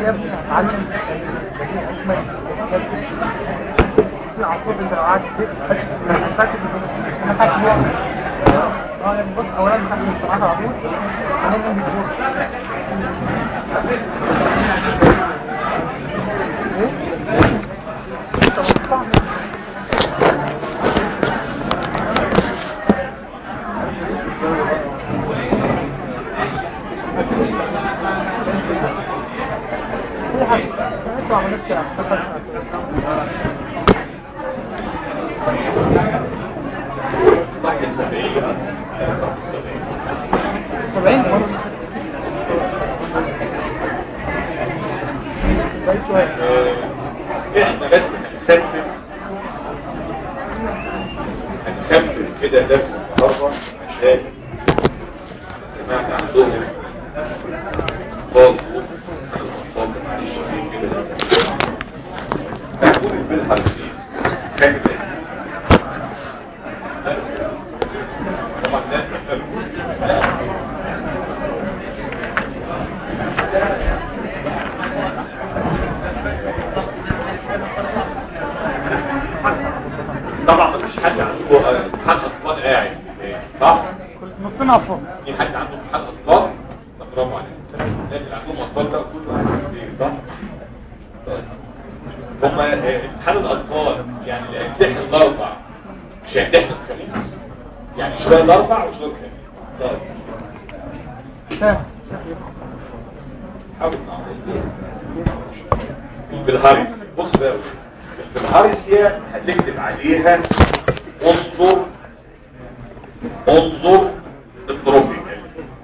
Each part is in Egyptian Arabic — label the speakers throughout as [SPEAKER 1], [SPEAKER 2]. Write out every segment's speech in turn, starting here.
[SPEAKER 1] يا ابني هتعلم في عصور الدراعات انا فاكر انا فاكر اه يعني بص اولا خدت الصراحه عمود هننزل بالدور سبعين
[SPEAKER 2] احنا بس هنخفف هنخفف كده درس النهارده عشان جماعة عندهم فاضل فاضل معلش في كده محبوب بالحرفين كانت طبعا ده طبعا مفيش حد عنده امتحان اطفال قاعد صح؟
[SPEAKER 1] نصنا فوق
[SPEAKER 2] في حد عنده امتحان اطفال برافو عليك لكن عندهم اطفال ده كله عارف ايه صح؟ طيب. هم امتحان الاطفال يعني اللي هيمتحن الاربع مش هيمتحن الخميس يعني شويه الاربع وشويه الخميس طيب
[SPEAKER 1] فاهم
[SPEAKER 2] حاول معاهم بالهارس بص بقى بالهارس هي هتكتب عليها انظر انظر التروبيكال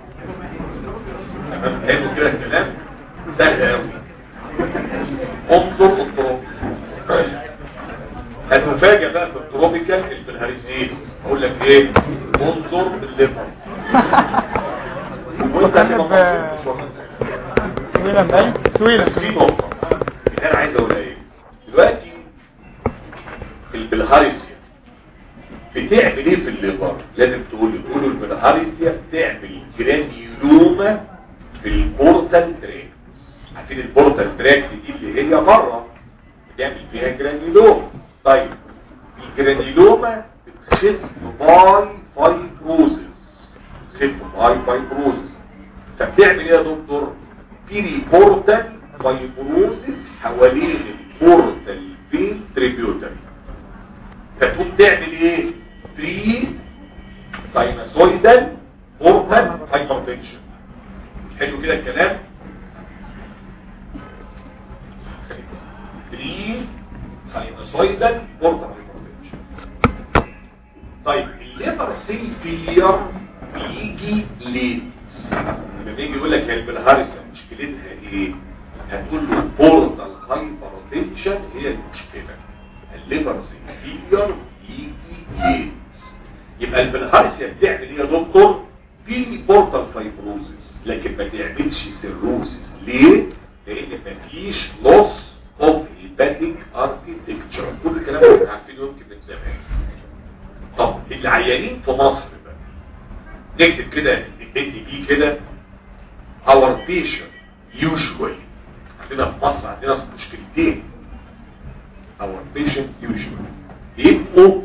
[SPEAKER 2] تمام حلو كده الكلام سهل قوي انظر التروبيكال هتفاجئ بقى في التروبيكال البلهارسيين اقول لك ايه انظر الليفر وانت هتبقى مبسوط مش واخد بالك.
[SPEAKER 1] سويلة باين سويلة
[SPEAKER 2] بس في نقطة اللي انا عايز اقولها ايه دلوقتي البلهارسيا بتعمل ايه في الليفر لازم تقول لي تقولوا البلهارسيا بتعمل جرانيولوما في البورتال تراك عارفين البورتال تراك دي اللي هي بره بتعمل فيها جرانيولوما طيب الجرانيولوما بتخف باي فايبروزس بتخف باي فايبروزس فبتعمل ايه يا دكتور بيري بورتال فايبروزس حوالين البورتال فين تريبيوتر فتقوم تعمل ايه بري ساينوسويدال بورتال هايبرتنشن حلو كده الكلام بري ساينوسويدال بورتال هايبرتنشن طيب الليفر سيل فيلير بيجي ليه لما بيجي يقول لك هي البلهارسة مشكلتها ايه هتقول له بورتال هايبرتنشن هي المشكلة الليفر سيل يجي ليه يبقى البلهارسيا بتعمل ايه يا دكتور في بورتال فايبروزس لكن ما تعملش سيروزس ليه لان مفيش لوس اوف هيباتيك اركيتكتشر كل الكلام ده احنا عارفينه يمكن من زمان طب العيانين في مصر بقى نكتب كده نكتب بيه كده our patient usually عندنا في مصر عندنا مشكلتين our patient usually بيبقوا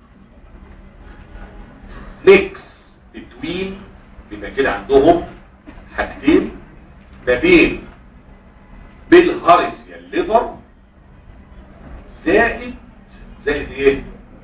[SPEAKER 2] mix between بيبقى كده عندهم حاجتين ما بين بالهارسيا الليفر زائد زائد ايه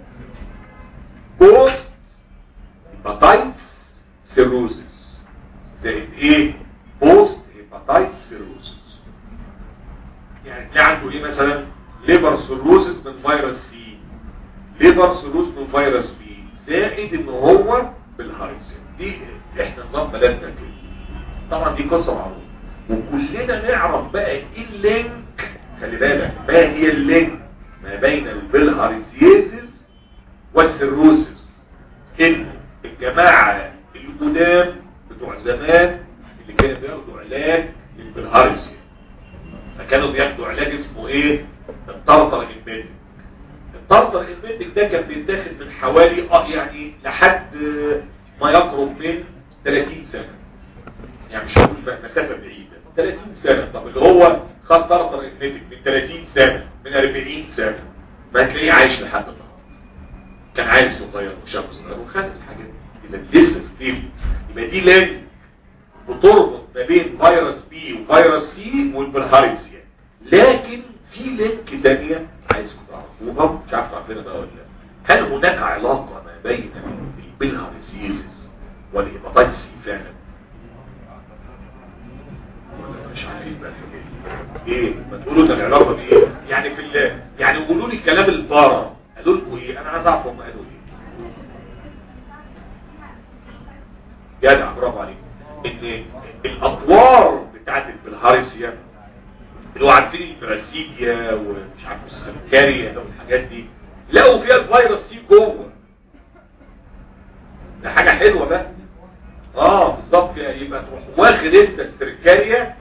[SPEAKER 2] بوست هيباتايتس سيروزس زائد ايه بوست هيباتايتس سيروزس يعني تلاقي عنده ايه مثلا ليفر سيروزس من فيروس سي ليفر سيروز من فيروس بي زائد ان هو بالهارسيا دي احنا نظام بلدنا كده طبعا دي قصه معروفه وكلنا نعرف بقى ايه اللينك خلي بالك ما هي اللينك ما بين البلهارسيازيس والسيروسيس ان الجماعه القدام بتوع زمان اللي كانوا بياخدوا علاج للبلهارسيا فكانوا بياخدوا علاج اسمه ايه الطرطر البيتك الطرطر البيتك ده كان بيتاخد من حوالي اه يعني لحد ما يقرب من 30 سنه يعني مش هقول بقى مسافه بعيده 30 سنه طب اللي هو خد طرطر ادمتك من 30 سنة من 40 سنة ما هتلاقيه عايش لحد النهارده كان عيل صغير وشاب صغير وخد الحاجات دي اذا لسه ستيل يبقى دي لين بتربط ما بين فيروس بي وفيروس سي والبلهارسيا لكن في لينك تانية عايزكم تعرفوها مش عارف عارفينها بقى ولا لا هل هناك علاقة ما بين البلهارسيزس والهيباتايتس سي فعلا ولا مش عارفين بقى الحكاية ايه ما تقولوا ده العلاقة دي ايه يعني في ال... يعني قولوا لي كلام البارا قالوا لكم ايه انا عايز اعرف هم قالوا ايه جدع برافو عليك ان الاطوار بتاعت البلهارسيا اللي هو عارفين البراسيديا ومش عارف السمكاريا والحاجات دي لقوا فيها الفيروس سي جوه ده حاجة حلوة بقى اه بالظبط يبقى تروح واخد انت السركاريا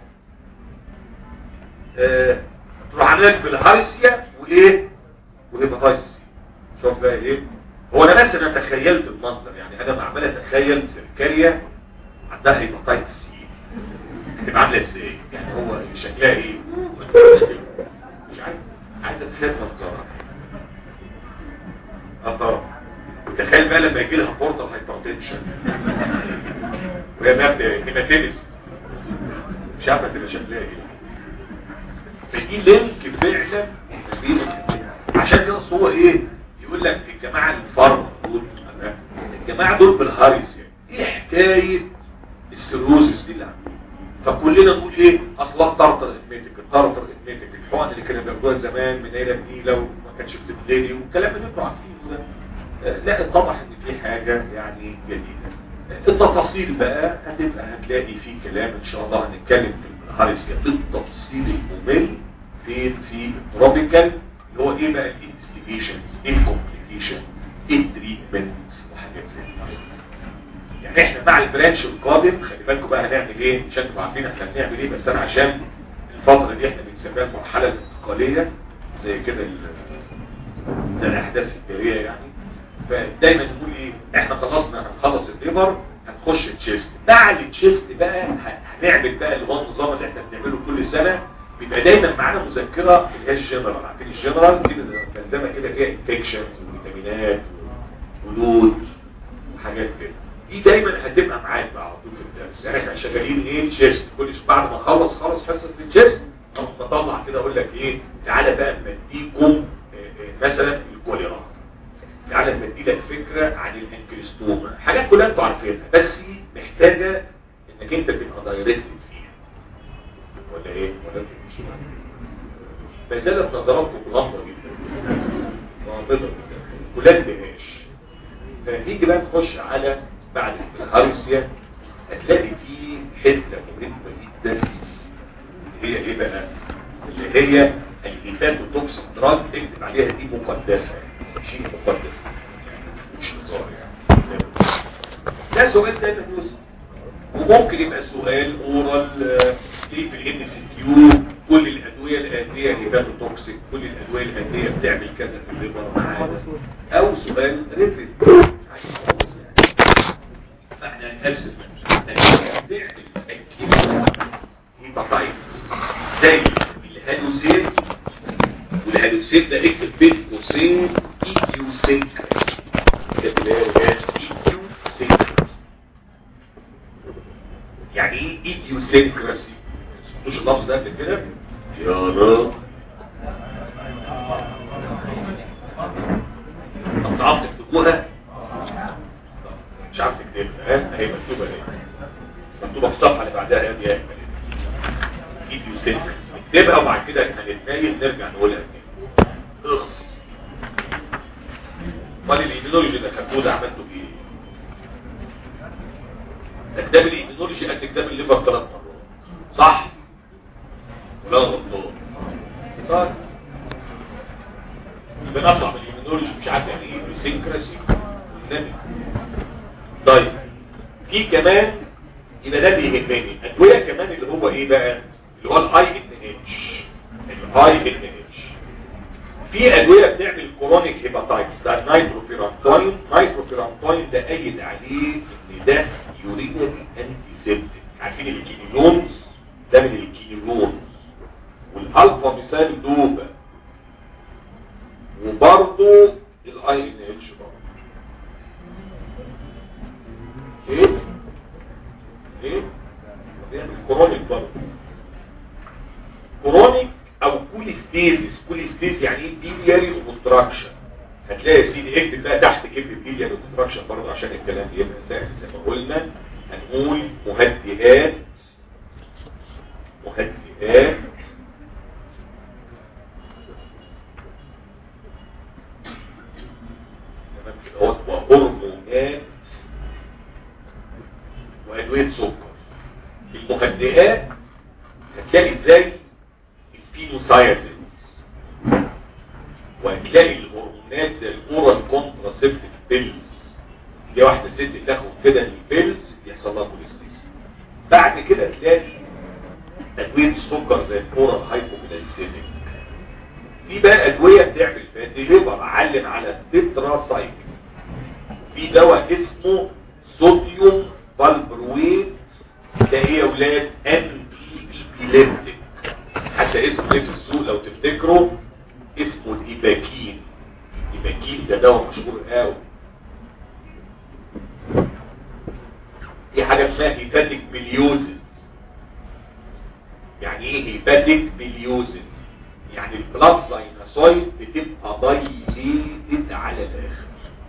[SPEAKER 2] آه تروح عاملك بالهارسيا وايه وهيباتايتس شوف بقى ايه هو انا بس انا تخيلت المنظر يعني انا عمال اتخيل سركاريا عندها هيباتايتس سي هتبقى عامله ازاي يعني هو شكلها ايه مش عارف عايز اتخيل منظرها اه وتخيل بقى لما يجي لها بورتال هايبرتنشن وهي مابدا هيماتيمس مش عارفه تبقى شكلها ايه فدي لينك فعلا بين عشان كده هو ايه يقول لك الجماعه الفرق دول الجماعه دول بالهاريس يعني ايه حكايه السيروزس دي اللي عندهم فكلنا نقول ايه اصلا طرطر ادميتك الطرطر ادميتك الحقن اللي كانوا بياخدوها زمان من عيله بنيله وما كانش بتبتدي والكلام اللي انتوا عارفينه ده لا اتضح ان في حاجة يعني جديدة التفاصيل بقى هتبقى هتلاقي في كلام ان شاء الله هنتكلم في الهارسيا بالتفصيل الممل فين في التروبيكال اللي هو ايه بقى الانفستيجيشن ايه الكومبليكيشن ايه التريتمنت وحاجات زي كده يعني احنا مع البرانش القادم خلي بالكم بقى هنعمل ايه عشان تبقوا عارفين احنا بنعمل ايه بس انا عشان الفترة دي احنا بنسميها المرحلة الانتقالية زي كده زي الاحداث التاريخية يعني فدايما نقول ايه احنا خلصنا هنخلص الليفر هنخش التشيست بعد التشيست بقى هنعمل بقى اللي هو النظام اللي احنا بنعمله كل سنة بيبقى دايما معانا مذكرة اللي هي الجنرال عارفين الجنرال دي ملزمة كده فيها انفكشنز وفيتامينات ولود وحاجات كده دي دايما هتبقى معاك بقى على طول في الدرس يعني احنا شغالين ايه تشيست كل بعد ما اخلص خلص حصه التشيست بطلع كده اقول لك ايه تعالى بقى نديكم مثلا الكوليرا تعالى بدي لك فكرة عن الانكريستوما حاجات كلها انتوا عارفينها بس محتاجة انك انت تبقى دايركتد فيها ولا ايه ولا مش ما زالت نظراتكم غامضة جدا غامضة جدا كلها انتهاش فنيجي بقى نخش على بعد الهارسيا هتلاقي في حتة مهمة جدا هي ايه بقى اللي هي الهيباتوتوكسيك دراج اكتب عليها دي مقدسة شيء مقدس مش هزار يعني ده سؤال دايما يوسف وممكن يبقى سؤال اورال ايه في الام سي كيو كل الادويه الاديه هيباتوتوكسيك كل الادويه الاديه بتعمل كذا في الليبر معانا او سؤال ريفرنس فاحنا هنقسم بتعمل هيباتايتس زي الهالوسين والهالوسين ده اكتب بين قوسين ايديوسينكراسي كتب ايه ايديوسينكراسي يعني ايه ايديوسينكراسي مش اللفظ ده قبل كده يا رب طب تعرف تكتبوها مش عارف تكتبها ها اهي مكتوبه اهي مكتوبه في الصفحه اللي بعدها يا دي اكمل ايديوسينكراسي نكتبها وبعد كده هنتنايل نرجع نقولها تاني اخص امال الايمينولوجي اللي خدتوه ده عملته بايه ده كتاب الايمينولوجي قد كتاب الليفر ثلاث مرات صح ولا غلطان طيب يبقى نطلع من الايمينولوجي مش عارف يعني ايه بسينكراسي والنبي طيب في كمان يبقى ده بيهمني ادويه كمان اللي هو ايه بقى اللي هو الهاي ان اتش الهاي ان اتش في ادويه بتعمل كرونيك هيباتايتس ده نايتروفيرانتوين نايتروفيرانتوين ده ايد عليه ان ده يورينري انتي سيبتيك عارفين الكينينونز ده من الكينينونز مثال دوبة وبرضه الاي ان اتش برضه ايه ايه بيعمل كرونيك برضه كرونيك او كوليستيزيس كوليستيز يعني ايه بيلياري اوبستراكشن هتلاقي يا سيدي اكتب بقى تحت كلمه بيلياري اوبستراكشن برضه عشان الكلام يبقى سهل زي ما قلنا هنقول مهدئات مهدئات تمام كده اهوت وهرمونات وادويه سكر المهدئات هتلاقي ازاي الفينوسايزنز وهتلاقي الهرمونات زي الاورال كونتراسيبتيف بيلز دي واحده ست تاخد كده البيلز يحصل لها كوليستيز بعد كده تلاقي ادويه السكر زي الاورال هايبوجلايسيميك في بقى ادويه بتعمل فاتي ليفر علم على التتراسايكل في دواء اسمه صوديوم فالبرويت ده ايه يا ولاد انتي ايبيليبتيك حتى اسمه ايه في السوق لو تفتكروا اسمه الايباكين الايباكين ده دواء مشهور قوي في حاجه اسمها هيباتيك بليوزز يعني ايه هيباتيك بليوزز يعني البلاد ساينوسايد بتبقى دايليتد على الاخر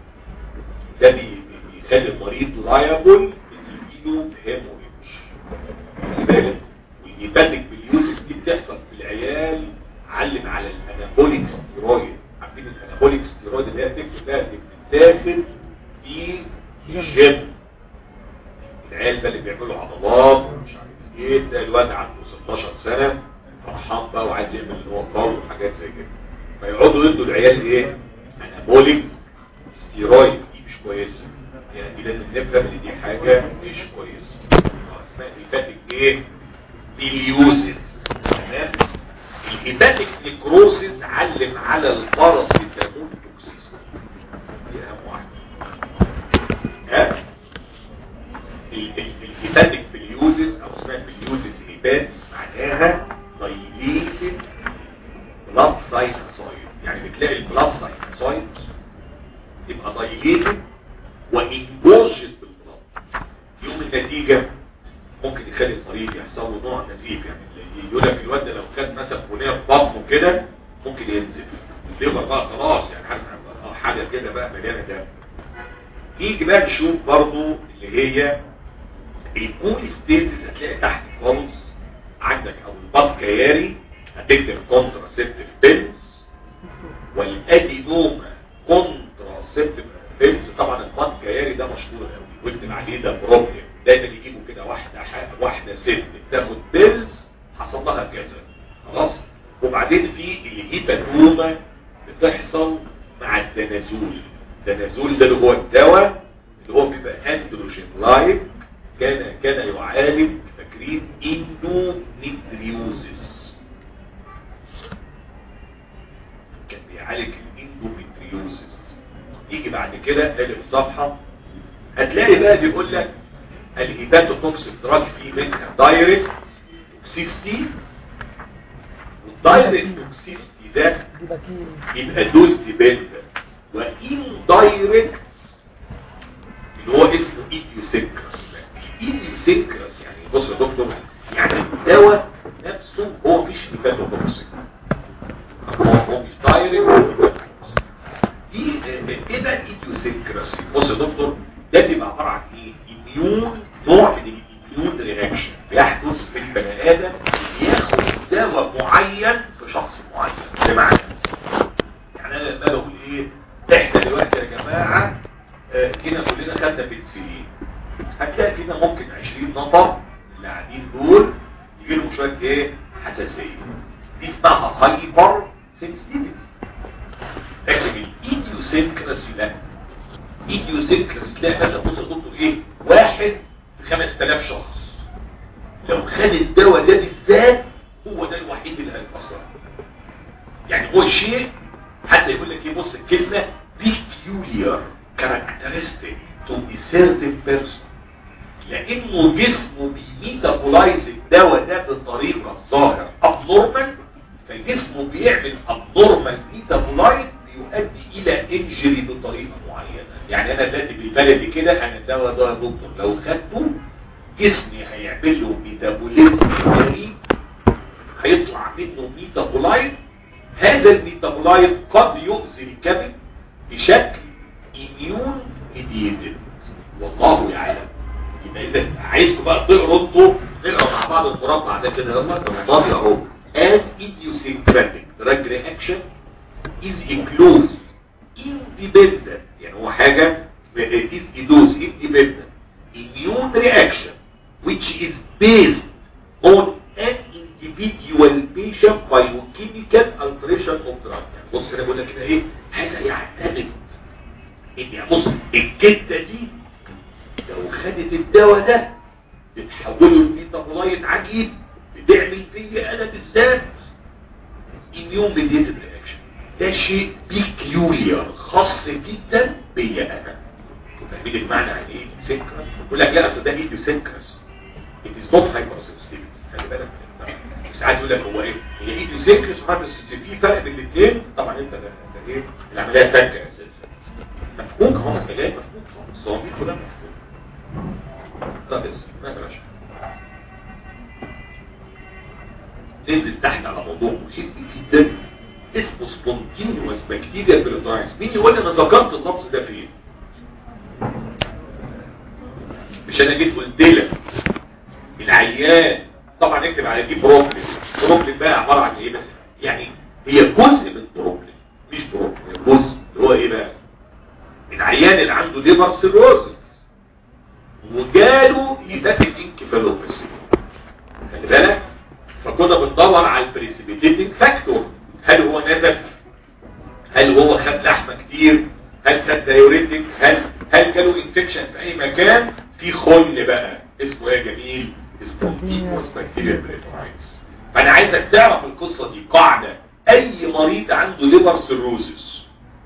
[SPEAKER 2] ده بي- بيخلي المريض لايبل ان يجيله هيموريدج خلي بالك والهيباتيك بليوزز دي بتحصل في العيال علم على الانابوليك ستيرويد عارفين الانابوليك ستيرويد اللي هي بتكتب بقى بتتاخد في الجيم العيال بقى اللي بيعملوا عضلات ومش عارف ايه تلاقي الواد عنده 16 سنه فرحان بقى وعايز يعمل اللي هو قوي وحاجات زي كده فيقعدوا يدوا العيال ايه انابوليك ستيرويد دي مش كويسه يعني دي لازم نفهم ان دي حاجه مش كويسه آه، اسمها هيباتيك ايه بيليوزيس تمام الهيباتيك نيكروسيس علم على الباراسيتامول توكسيس دي اهم واحده ها ال- ال- الهيباتيك بليوزيس او اسمها بليوزيس هيباتس معناها دايليتد بلاد ساينوسايد يعني بتلاقي البلاد ساينوسايد تبقى دايليتد وانجوجد بالبلاد يوم النتيجة ممكن يخلي المريض يحصل له نوع نزيف يعني يقول لك الواد ده لو خد مثلا بنيه في بطنه كده ممكن ينزف الليفر بقى خلاص يعني حاجه آه، حاجه كده بقى مليانه دم نيجي بقى نشوف برضو اللي هي الكوليستيزيس هتلاقي تحت خالص عندك او البط كياري هتكتب كونتراسيبتيف بيلز والادينوما كونتراسيبتيف بيلز طبعا البط كياري ده مشهور قوي واكتب عليه ده بروبلم دايما يجيبوا كده واحده ح- واحده ست بتاخد بيلز حصل لها كذا خلاص وبعدين في الهيباتوما بتحصل مع الدنازول الدنازول ده اللي هو الدواء اللي هو بيبقى اندروجين لايك كان كان يعالج فاكرين اندوميتريوزيس كان بيعالج الاندوميتريوزيس يجي بعد كده تلاقي الصفحه هتلاقي بقى بيقول لك الهيباتوتوكسيك دراج فيه منها دايركت توكسيستي والدايركت توكسيستي ده
[SPEAKER 1] دي باكين
[SPEAKER 2] يبقى دوز ديبندنت وان دايركت اللي هو اسمه ايديوسينكرس ايديوسينكرس يعني بص يا دكتور يعني الدواء نفسه هو مش هيباتوتوكسيك هو هو مش دايركت دي آه، ايه ده ايديوسينكرس بص يا دكتور ده بيبقى عباره عن ايه اميون نوع من الاميون رياكشن بيحدث في البني ادم ياخد دواء معين في شخص معين بمعنى يعني انا لما بقول ايه احنا دلوقتي يا جماعه آه، جينا كلنا خدنا بنسلين هتلاقي فينا ممكن 20 نفر اللي قاعدين دول يجي لهم شويه ايه حساسيه دي اسمها هايبر سنسيتيفيتي لكن الايديوسينكراسي لا ايديوسينكراسي تلاقي مثلا بص يا دكتور ايه واحد في 5000 شخص لو خد الدواء ده بالذات هو ده الوحيد اللي هيتأثر يعني هو شيء حتى يقول لك ايه بص الكلمة peculiar characteristic to a certain person لانه جسمه بيميتابولايز الدواء ده بطريقة ظاهرة abnormal فالجسم بيعمل abnormal ميتابولايت بيؤدي الى انجري بطريقه معينه يعني انا دلوقتي بالبلدي كده انا الدواء ده يا دكتور لو خدته جسمي هيعمل له ميتابوليزم غريب هيطلع منه ميتابولايت هذا الميتابولايت قد يؤذي الكبد بشكل اميون ميديتد والله يعلم يبقى اذا عايزكم بقى تقروا انتوا نقرا مع بعض المربع ده كده يلا الماضي اهو as idiosyncratic drug reaction is a close independent يعني هو حاجة it is dose independent immune reaction which is based on an individual patient biochemical alteration of drug يعني بص انا بقول لك كده ايه هذا يعتمد ان بص الكتة دي لو خدت الدواء ده بتحوله لميتابولايت عجيب بتعمل فيا انا بالذات immune mediated reaction ده شيء بيكيوليار خاص جدا بيا انا فاهمين المعنى يعني ايه سنكرس يقول لك لا اصل ده ايديو سنكرس it is not hypersensitivity خلي بالك من المعنى. ساعات يقول لك هو ايه هي ايديو سنكرس وهايبرسنسيتيفيتي في فرق بين الاثنين طبعا انت ده ده ايه العمليه فكه اساسا مفهوم اهو انت جاي مفهوم خالص الصواميل كلها مفهوم طب اسم ما بلاش ننزل تحت على موضوع مهم جدا اسمه سبونتينيوس بكتيريا بريتايس مين يقول لي انا ذكرت اللفظ ده فين مش انا جيت قلت لك العيان طبعا اكتب على دي بروبلم بروبلم بقى عباره عن ايه بس يعني هي جزء من بروبلم مش بروبلم هي جزء اللي هو ايه بقى العيان اللي عنده ليفر سيروزس وجاله هيباتيك انكفالوباثي خلي بالك فكنا بندور على البريسيبيتيتنج فاكتور هل هو نزف هل هو خد لحمه كتير هل خد دايوريتك هل هل جاله انفكشن في اي مكان في خن بقى اسمه ايه يا جميل سبونتينوس بكتيريا بريتورايتس فانا عايزك تعرف القصه دي قاعده اي مريض عنده ليفر سيروزس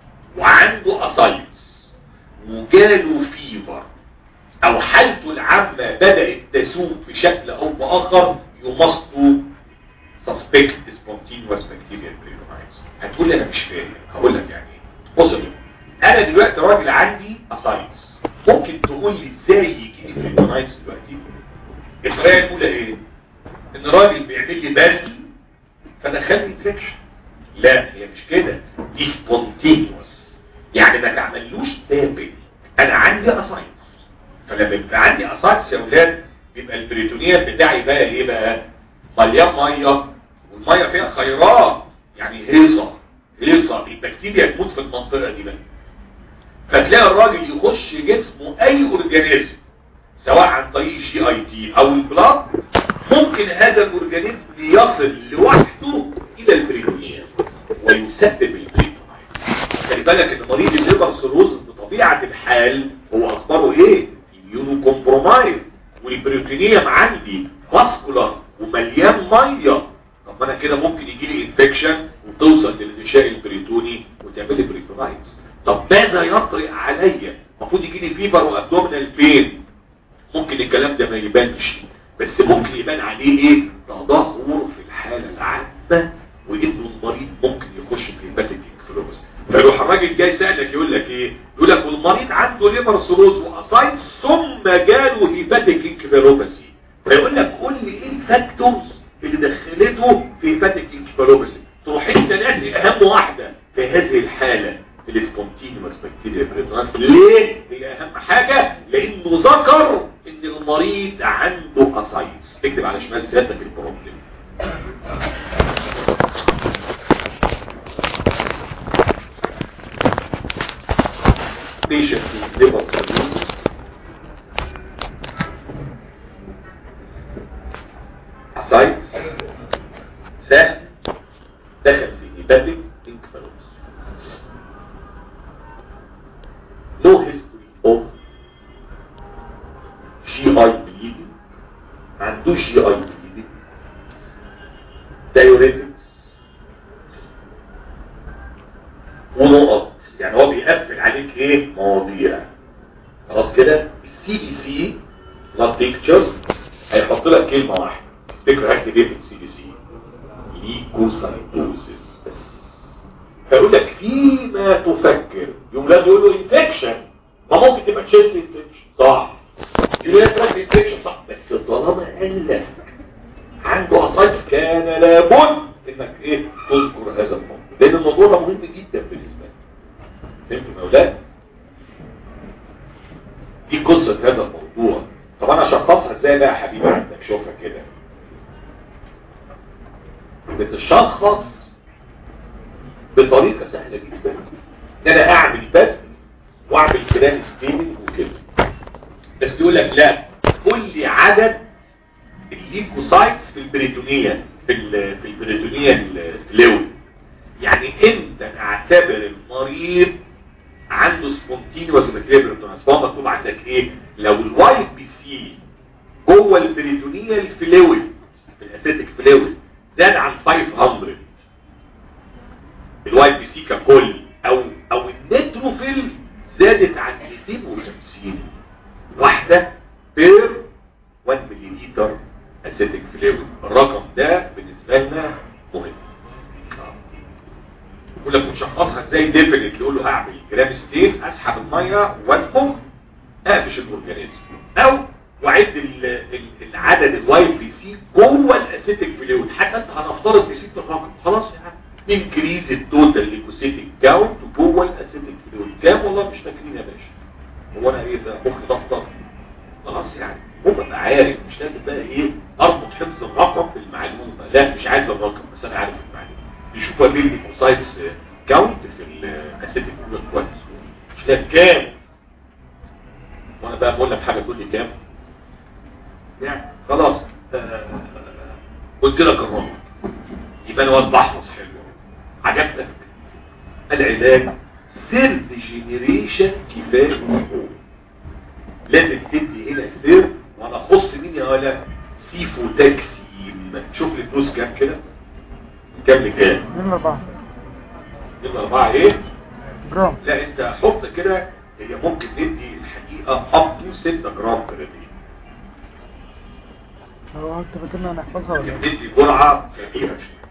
[SPEAKER 2] وعنده اسايتس وجاله فيفر او حالته العامة بدأت تسوء بشكل او باخر يمصوا suspect spontaneous bacterial pneumonitis هتقول لي انا مش فاهم هقول لك يعني ايه بص يا دكتور، انا دلوقتي راجل عندي اسايتس ممكن تقول لي ازاي يجي لي pneumonitis دلوقتي الطريقه الاولى ايه ان راجل بيعمل لي بازل فدخلني انفكشن لا هي مش كده دي سبونتينيوس يعني ما تعملوش تابل انا عندي اسايتس فلما يبقى عندي اسايتس يا اولاد بيبقى البريتونيات بتاعي بقى ايه بقى مليان ميه والميه فيها خيرات يعني هيصه هيصه البكتيريا تموت في المنطقه دي بقى فتلاقي الراجل يخش جسمه اي اورجانيزم سواء عن طريق الجي اي تي او البلاد ممكن هذا الاورجانيزم يصل لوحده الى البريتونيات ويسبب البريتونيات خلي بالك ان مريض الليفر سيروز بطبيعه الحال هو اخباره ايه اميونو كومبرومايز والبريتونيوم عندي فاسكولار ومليان ميه طب ما انا كده ممكن يجي لي انفكشن وتوصل للغشاء البريتوني وتعمل لي بريتونايتس طب ماذا يطرق عليا المفروض يجي لي فيبر وابدومينال بين ممكن الكلام ده ما يبانش بس ممكن يبان عليه ايه تدهور في الحاله العامه وانه المريض ممكن يخش في هيباتيك انفلونزا فيروح الراجل جاي سألك يقول لك ايه يقول لك والمريض عنده ليفر سيروز واسايت ثم جاله هيباتيك انكفالوباسي فيقول لك قول لي ايه الفاكتورز اللي دخلته في هيباتيك انكفالوباسي تروح انت ناسي اهم واحده في هذه الحاله السبونتينوس بكتيريا بريتوناس ليه هي اهم حاجه لانه ذكر ان المريض عنده اسايتس اكتب على شمال سيادتك البروبلم patient with liver cirrhosis aside سهل دخل في hepatic encephalitis no history of GI bleeding ما عندوش GI bleeding diuretics ونقط يعني هو بيقفل عليك ايه مواضيع خلاص كده السي بي سي not pictures هيحط لك كلمة واحدة فكرة هكتب ايه في السي بي سي ليكوسايتوزيس فيقول لك فيما تفكر يوم لازم يقول له انفكشن ما ممكن تبقى تشيست انفكشن صح يقول لك تراك انفكشن صح بس طالما قال لك عنده اسايتس كان لابد انك ايه تذكر هذا الموضوع لان الموضوع ده مهم جدا بالنسبه لك فهمتوا يا اولاد دي قصه هذا الموضوع طب انا اشخصها ازاي بقى يا حبيبي عندك شوفها كده بتشخص بطريقة سهلة جدا ان انا اعمل بس واعمل بلان ستيمنج وكده بس يقول لك لا قول لي عدد الليكوسايتس في البريتونية في ال في البريتونية الفلويد يعني انت اعتبر المريض عنده سبونتينيوس ريكريبرتونس فهو مكتوب عندك ايه لو الواي بي سي جوه البريتونية الفلويد في الاسيتيك فلويد زاد عن 500 الواي بي سي ككل او او النيتروفيل زادت عن 250 واحدة بير 1 مليلتر اسيتيك فلويد الرقم ده بالنسبة لنا مهم يقول لك مشخصها ازاي ديفينيت يقول له هعمل جرام ستين اسحب الميه واسبق اقفش الاورجانيزم او واعد العدد الواي بي سي جوه الاسيتيك فلويد حتى انت هنفترض نسيت الرقم خلاص يا عم انكريز التوتال ليكوسيتيك كاونت جوه الاسيتيك فلويد كام والله مش فاكرين يا باشا هو انا ايه ده مخ دفتر خلاص يعني هو بقى عارف مش لازم بقى ايه اربط حفظ الرقم بالمعلومه لا مش عايز الرقم بس انا عارف المعلومه يشوفوا مين الليكوسايتس كاونت في الاسيتيك فلويد كويس مش لاقي كام وانا بقى بقول لك حاجه تقول لي كام يعني خلاص آه، قلت لك الرقم يبقى انا بحفظ حلو عجبتك العلاج سيرد جينيريشن كفايه لازم تدي هنا سير وانا اخص مين يا ولا سيفوتاكسيم شوف لي الدوز كام كده كام لكام
[SPEAKER 1] من أربعة
[SPEAKER 2] يبقى أربعة ايه
[SPEAKER 1] جرام
[SPEAKER 2] لا انت حط كده هي ممكن ندي الحقيقة up to 6 جرام كده دي
[SPEAKER 1] هو انت فاكرنا هنحفظها ولا ايه؟
[SPEAKER 2] ندي جرعة كبيرة شوية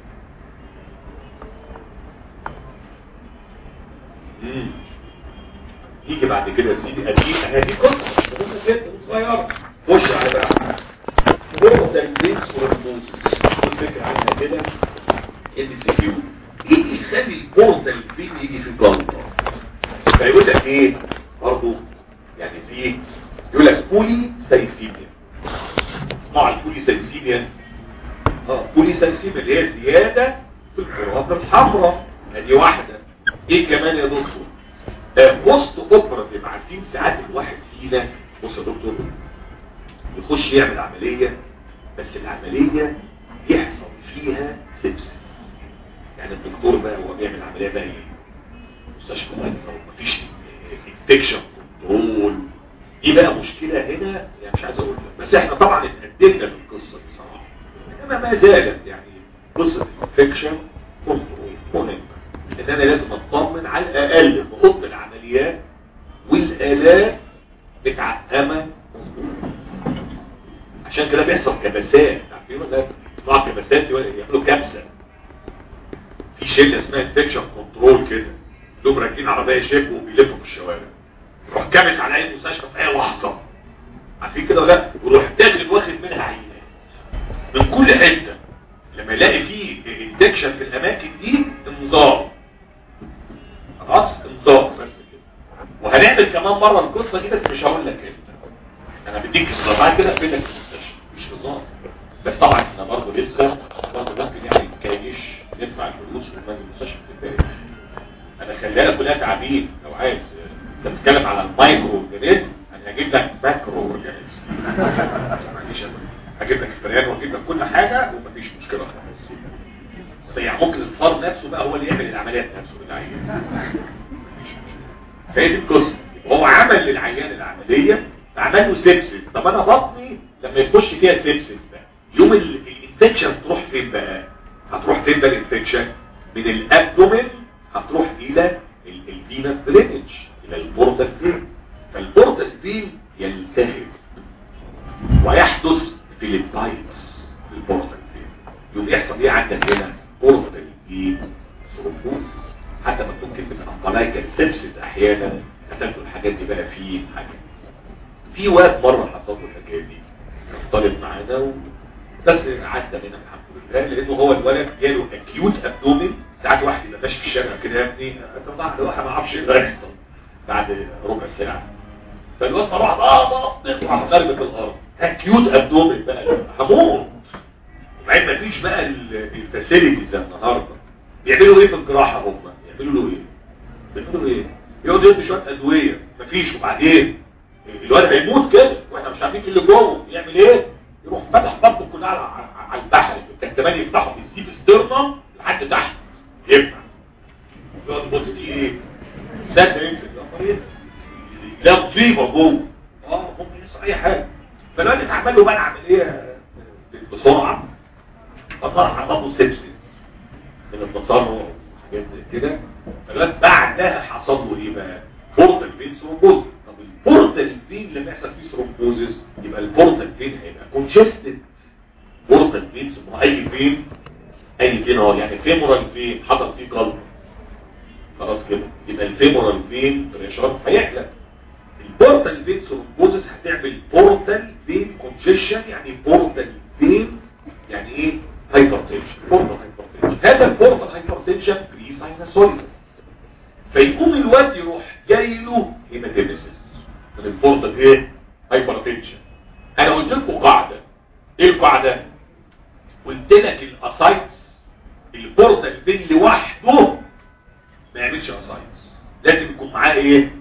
[SPEAKER 2] مم. يجي بعد كده يا سيدي اديك هذه قصة قصة جدا صغيرة خش على بقى بورتال بينس ورموز الفكرة عنها كده ام سي كيو ايه اللي يخلي البورتال بين يجي في الجلطة فيقول لك ايه برضه يعني في يقول لك بولي سايسيميا مع البولي سايسيميا اه بولي سايسيميا اللي هي زيادة في الكرات الحمراء ادي واحدة ايه كمان يا دكتور بوست اوبراتيف عارفين ساعات الواحد فينا بص يا دكتور يخش يعمل عملية بس العملية يحصل فيها سبسس يعني الدكتور بقى هو بيعمل عملية بقى ايه مستشفى مهندسة ومفيش انفكشن كنترول دي بقى مشكلة هنا يعني مش عايز اقول لك بس احنا طبعا اتقدمنا في القصة دي صراحة انما ما زالت يعني قصة الانفكشن كنترول مهمة ان انا لازم اطمن على الاقل في اوضه العمليات والالات متعقمه عشان كده بيحصل كبسات عارفين ولا طلع كبسات يعملوا كبسه في شله اسمها انفكشن كنترول كده دول راكبين عربيه شيك وبيلفوا في الشوارع يروح كابس على اي مستشفى في اي لحظه عارفين كده ولا لا ويروح تاجر واخد منها عينات من كل حته لما يلاقي فيه انتكشن في الاماكن دي انذار خلاص انذار بس كده وهنعمل كمان مره القصه دي بس مش هقول لك امتى انا بديك الصراحه كده في لك المستشفى مش نظام بس طبعا احنا برضه لسه برضه ممكن يعني كايش ندفع الفلوس ونبني المستشفى في البيت انا خلينا كلها تعبين لو عايز انت بتتكلم على المايكرو اورجانيزم انا هجيب لك ماكرو اورجانيزم معلش أنا هجيب لك فريان واجيب لك كل حاجه ومفيش مشكله خالص يعني ممكن الفار نفسه بقى هو اللي يعمل العمليات نفسه للعيان فهي دي القصه هو عمل للعيان العمليه فعمل له سيبسس طب انا بطني لما يخش فيها سيبسس بقى يوم ال- الانفكشن تروح فين بقى هتروح فين بقى الانفكشن من الابدومين هتروح الى ال- الفينس درينج الى البورتال فين فالبورتال فين يلتهب ويحدث فيليبايتس في البورتال فين يوم يحصل ايه عندك هنا بورتال فين ثرومبوز حتى مكتوب كلمه امبلايكال سيبسيس احيانا كتبتوا الحاجات دي بقى في حاجه في واد مره حصل له الحكايه دي اختلط معانا و... بس عدى منها الحمد لله لانه هو الولد جاله اكيوت ابدومين ساعات واحد يبقى ماشي في الشارع كده يا ابني طبعا الواحد ما يعرفش ايه اللي هيحصل بعد ربع ساعه فالواد مروح اه بيطلع غربة الارض اكيوت ابدومين بقى هموت وبعدين ما فيش بقى الفاسيلتيز النهارده بيعملوا ايه في الجراحه هم يعملوا له ايه بيعملوا ايه يقعدوا يدوا شويه ادويه مفيش وبعدين الواد هيموت كده واحنا مش عارفين ايه اللي جوه يعمل ايه يروح فتح بطنه كلها على على البحر كان زمان يفتحوا في السيب ستيرنم لحد تحت يفتح يقعد يبص فيه ايه سد يمسك لا مصيبه جوه اه ممكن يحصل اي حاجه فالواد اتعمل له بقى العمليه بسرعه فطلع حصل له سيبسيس من التصرف وحاجات زي كده فالواد بعدها حصل له ايه بقى بورتال فين ثرومبوز طب البورتال فين لما يحصل فيه ثرومبوزس يبقى البورتال فين هيبقى كونجستد بورتال فين ثم اي فين اي فين اهو يعني فيمورال فين حصل فيه قلب خلاص كده يبقى الفيمورال فين بريشر هيحلق البورتال فين ثرومبوزس هتعمل بورتال فين كونجيشن يعني بورتال فين يعني ايه هايبرتنشن بورتال هايبرتنشن هذا البورتال هايبرتنشن بري ساينسويد فيقوم الواد يروح جاي له هيماتيمسيس من البورتال ايه هايبرتنشن انا قلت لكم قاعده ايه القاعده قلت لك الاسايتس البورتال فين لوحده ما يعملش اسايتس لازم يكون معاه ايه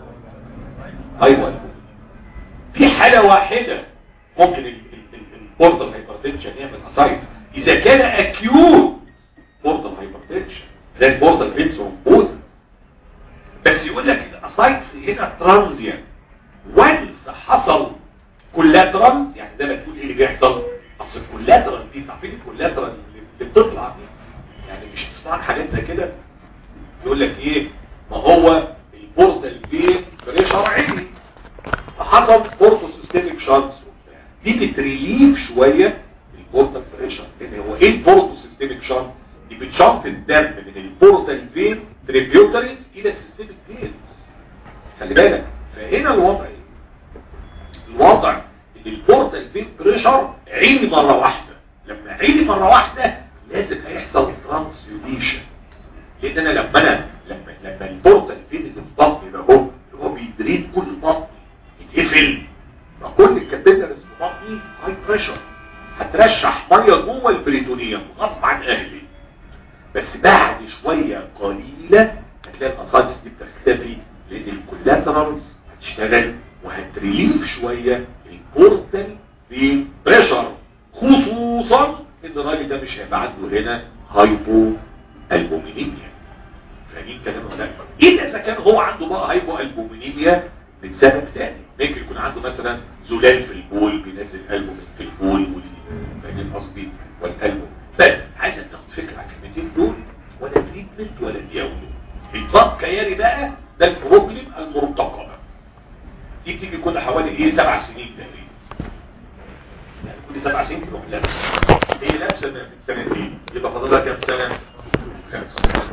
[SPEAKER 2] ايوه في حالة واحدة ممكن البورتال هايبرتنشن يعمل اسايتس اذا كان اكيوت بورتال هايبرتنشن زي البورتال فين ثرومبوز بس يقول لك الاسايتس هنا ترانزيان وانس حصل كولاترال يعني زي ما تقول ايه اللي بيحصل اصل الكولاترال دي تعرفين الكولاترال اللي بتطلع دي يعني مش بتطلع حاجات زي كده يقول لك ايه ما هو البورتال فين بريشر عالي فحصل بورتو سيستميك شانس دي بتريليف شويه البورتال بريشر لان هو ايه البورتو سيستميك شانس دي بتشنط الدم من البورتال فين تريبيوتريز الى سيستميك فينز خلي بالك فهنا الوضع ايه الوضع ان البورتال فين بريشر عالي مره واحده لما عالي مره واحده لازم هيحصل ترانسيوديشن لان انا لما انا لما لما البورتال فين اللي في بطني ده هو هو بيدريد كل بطني يتقفل فكل الكابيلاريز في بطني هاي بريشر هترشح ميه جوه البريتونيوم غصب عن اهلي بس بعد شويه قليله هتلاقي الاسايتس دي بتختفي لان الكولاترالز هتشتغل وهتريليف شويه البورتال في بريشر خصوصا ان الراجل ده مش هيبقى عنده هنا هايبو البومينيميا فاهمين كلام ولا لا الا اذا كان هو عنده بقى هايبو البومينيميا من سبب تاني ممكن يكون عنده مثلا زلال في البول بينزل قلبه في البول فاهمين قصدي والقلب بس عايزك تاخد فكره على الكلمتين دول ولا تريتمنت ولا دياولو الضغط كياري بقى ده البروبلم المرتقبه دي بتيجي كل حوالي ايه سبع سنين تقريبا يعني كل سبع سنين تروح لابسه هي لابسه من سنتين يبقى فاضلها كام سنه خمسه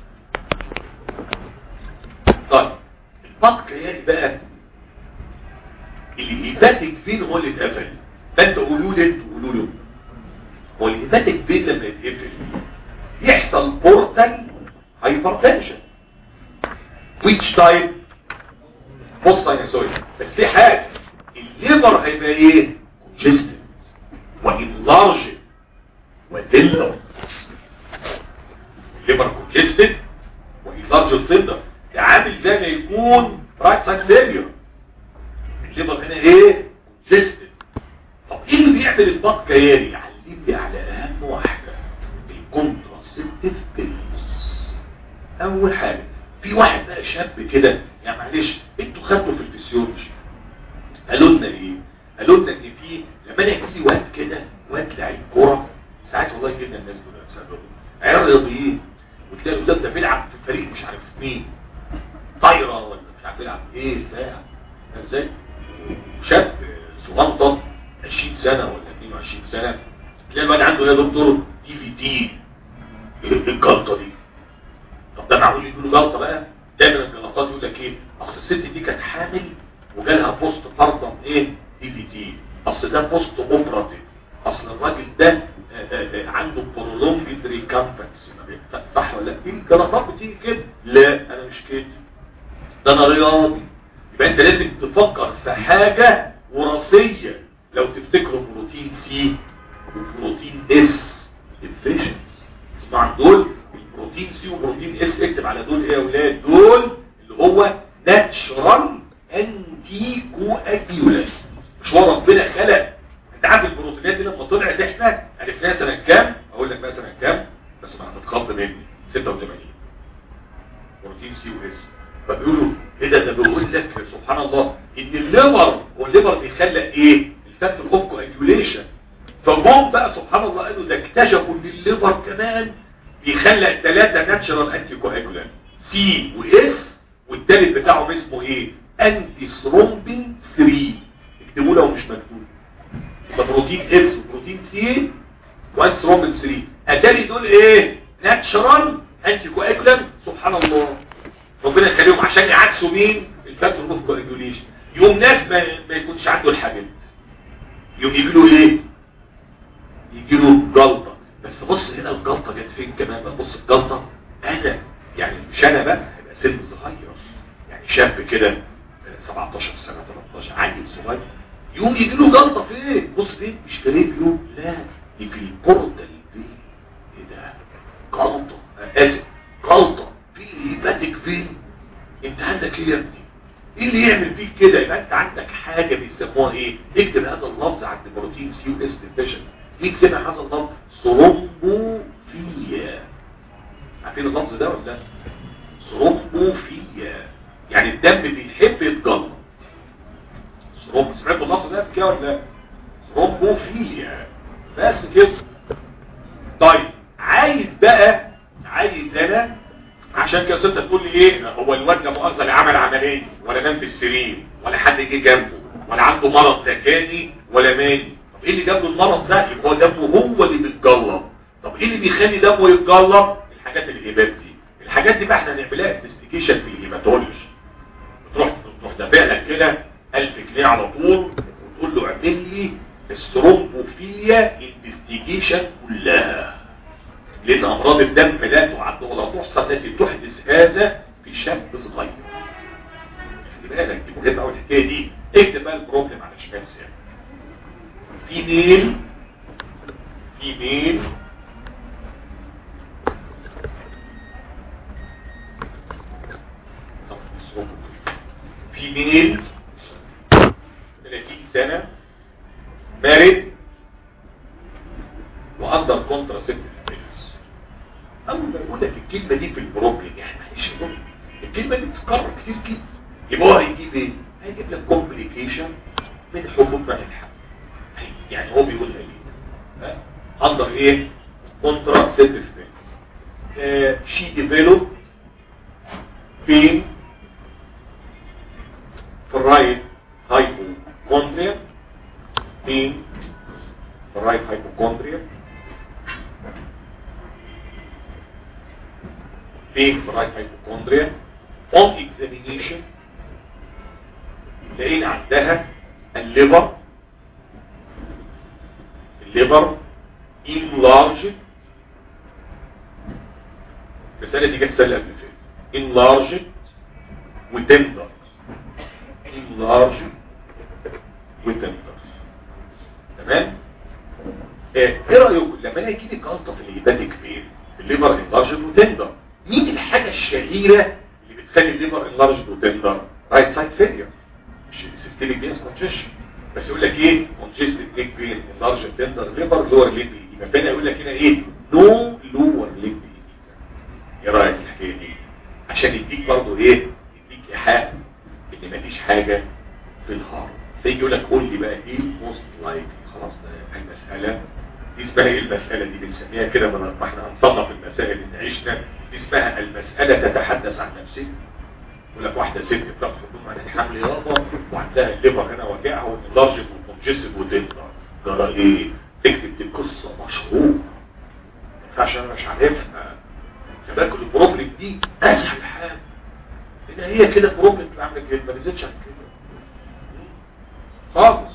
[SPEAKER 2] طيب الضغط كياري بقى الهيباتيك فين هو اللي اتقفل فانت قولوا لي انتوا قولوا له هو الهيباتيك فين لما يتقفل يحصل بورتال هايبرتنشن which type بص ساينسويد بس في حاجه الليبر هيبقى ايه congested وانلارج ودلر الليبر congested وانلارج ودلر ده عامل زي ما يكون رايت سايد فيلير الليبر هنا ايه congested طب ايه اللي بيعمل الضغط كياني علمني على اهم واحده الكونتراسيبتيف بيلز اول حاجه في واحد بقى شاب كده يعني معلش انتوا خدتوا في الفسيولوجي قالوا لنا ايه قالوا لنا ان في لما انا يجي لي واد كده واد لعيب كوره ساعات والله جدا الناس دول بسببه عرضيين وتلاقي الولاد ده بيلعب في فريق مش عارف مين طايره ولا مش عارف بيلعب ايه بتاع ازاي شاب صغنطه 20 سنه ولا 22 سنه تلاقي الواد عنده يا دكتور تي في تي الجلطه دي طب ده معقول الجلطه بقى دايما الجلطات يقول لك ايه اصل الست دي كانت حامل وجالها بوست بارتم ايه دي في تي اصل ده بوست اوبراتيف اصل الراجل ده آه، آه، آه، عنده برولونجد ريكامبنس صح ولا لا؟ في الجلطات بتيجي كده لا انا مش كده ده انا رياضي يبقى انت لازم تفكر في حاجة وراثية لو تفتكروا بروتين سي وبروتين اس deficiency اسمع دول البروتين سي وبروتين اس اكتب على دول ايه يا اولاد دول اللي هو ناتشرال انتي كواجيولانت مش هو ربنا خلق انت عارف البروتينات دي لما طلعت احنا عرفناها سنه كام اقول لك بقى سنه كام بس ما هتتخض مني 86 بروتين سي واس فبيقولوا ايه ده ده بيقول لك سبحان الله ان الليفر والليفر بيخلق ايه الفاكتور اوف كواجيوليشن فجم بقى سبحان الله قالوا ده اكتشفوا ان الليفر كمان بيخلق ثلاثه ناتشرال انتي كواجولانت سي واس والثالث بتاعهم اسمه ايه انتي ثرومبين 3 اكتبوا لو مش مكتوب ده بروتين اس وبروتين سي وانتي ثرومبين 3 اتاري دول ايه ناتشرال انتي كواجولانت سبحان الله ربنا يخليهم عشان يعكسوا مين الفاكتور اوف كواجوليشن يوم ناس ما, ما يكونش عنده الحاجات يوم يجي له ايه يجي له جلطه بس بص هنا الجلطه جت فين كمان بقى بص الجلطه انا يعني مش انا بقى هيبقى سن صغير يعني شاب كده 17 سنه 13 عيل صغير يوم يجي له جلطه فين بص فين مش في رجله لا دي في البوردال دي ايه ده جلطه آه، اسف جلطه في هيباتيك فين انت عندك ايه يا ابني ايه اللي يعمل فيك كده يبقى انت عندك حاجه بيسموها ايه اكتب هذا اللفظ عند بروتين سي و اس ديفيشن مين سمع هذا اللفظ ثرومبوفيليا عارفين اللفظ ده ولا لا ثرومبوفيليا يعني الدم بيحب يتجلط ثرومب سمعتوا اللفظ ده كده ولا لا ثرومبوفيليا بس كده طيب عايز بقى عايز انا عشان كده ست تقول لي ايه هو الواد ده مؤاخذه لا عمل عمليه ولا نام في السرير ولا حد جه جنبه ولا عنده مرض ذكاني ولا ماني طب ايه اللي جاب له المرض ده يبقى هو دمه هو اللي بيتجلط طب ايه اللي بيخلي دمه يتجلط الحاجات الهبات دي الحاجات دي بقى احنا نعملها انفستيجيشن في الهيماتولوجي تروح تروح دافع لك كده 1000 جنيه على طول وتقول له اعمل لي الثرومبوفيليا انفستيجيشن كلها لان امراض الدم لا تعد ولا تحصى التي تحدث هذا في شاب صغير خلي بالك دي مهمه قوي الحكايه دي اكتب بقى البروبلم على شمال سام في ميل في ميل طب الصوت. في ميل 30 سنه مارد واندر كونتراسيبتيف اول ما يقول لك الكلمه دي في البروبلم يعني معلش يقول الكلمه دي بتتكرر كتير كده يبقى هو هيجيب ايه هيجيب لك كومبليكيشن من حبوب منع الحمل يعني هو بيقولها ليه اندر ايه كونترا سيتيف شي ديفلوب بين في الرايت هايبوكوندريا بين في الرايت هايبوكوندريا being the right hypochondria on examination لقينا عندها الليبر الليبر enlarged الرسالة دي جت سنة قبل كده enlarged وتندر enlarged وتندر تمام ايه رأيكم لما انا يجي لي جلطة في الهيباتيك فين الليبر enlarged وتندر مين الحاجة الشهيرة اللي بتخلي الليبر انلارج وتندر رايت سايد فيلير مش سيستميك فينس كونجيشن بس يقول لك ايه كونجستد نيك فين انلارج تندر ليبر لور ليج يبقى فين يقول لك هنا ايه نو لور ليج ايه رايك في الحكايه دي عشان يديك برضه ايه يديك ايحاء ان مفيش حاجه في الهارت فيجي يقول لك قول لي بقى ايه موست لايك خلاص ده المساله دي اسمها ايه المسألة دي بنسميها كده من ما احنا هنصنف المسائل اللي عشنا دي اسمها المسألة تتحدث عن نفسها يقول لك واحدة ست بتاخد حكومة عن الحمل يابا وعندها الليفر هنا وجعها والانلارجت والكونجستد وتندر جرى ايه تكتب دي قصة مشهورة ما ينفعش انا مش عارفها باكل البروبلم دي اسهل حاجه لان هي كده بروبلم عامله كده ما نزلتش عن كده خالص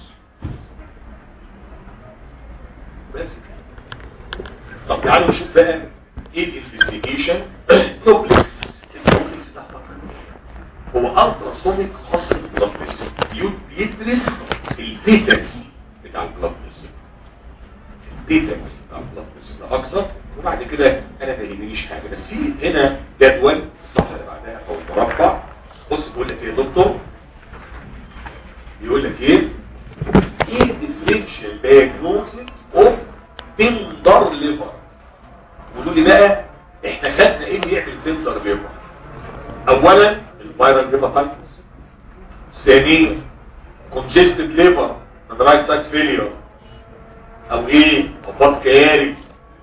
[SPEAKER 2] بس كده. طب تعالوا نشوف بقى ايه الانفستيجيشن دوبلكس الدوبلكس ده هو التراسونيك خاص بالبلاد بريشر بيدرس البيتنسي بتاع البلاد بريشر البيتنسي بتاع البلاد بريشر ده اكثر وبعد كده انا ما يهمنيش حاجه بس في هنا جدول الصفحه اللي بعدها او مربع بص بيقول لك ايه يا دكتور بيقول لك ايه ايه الديفرنشال دايجنوستس اوف تندر ليفر قولوا لي بقى احنا خدنا ايه اللي يعمل تندر ليفر اولا الفيرال هيباتايتس ثانيا كونجستد ليفر رايت سايد فيلير او ايه اباط كياري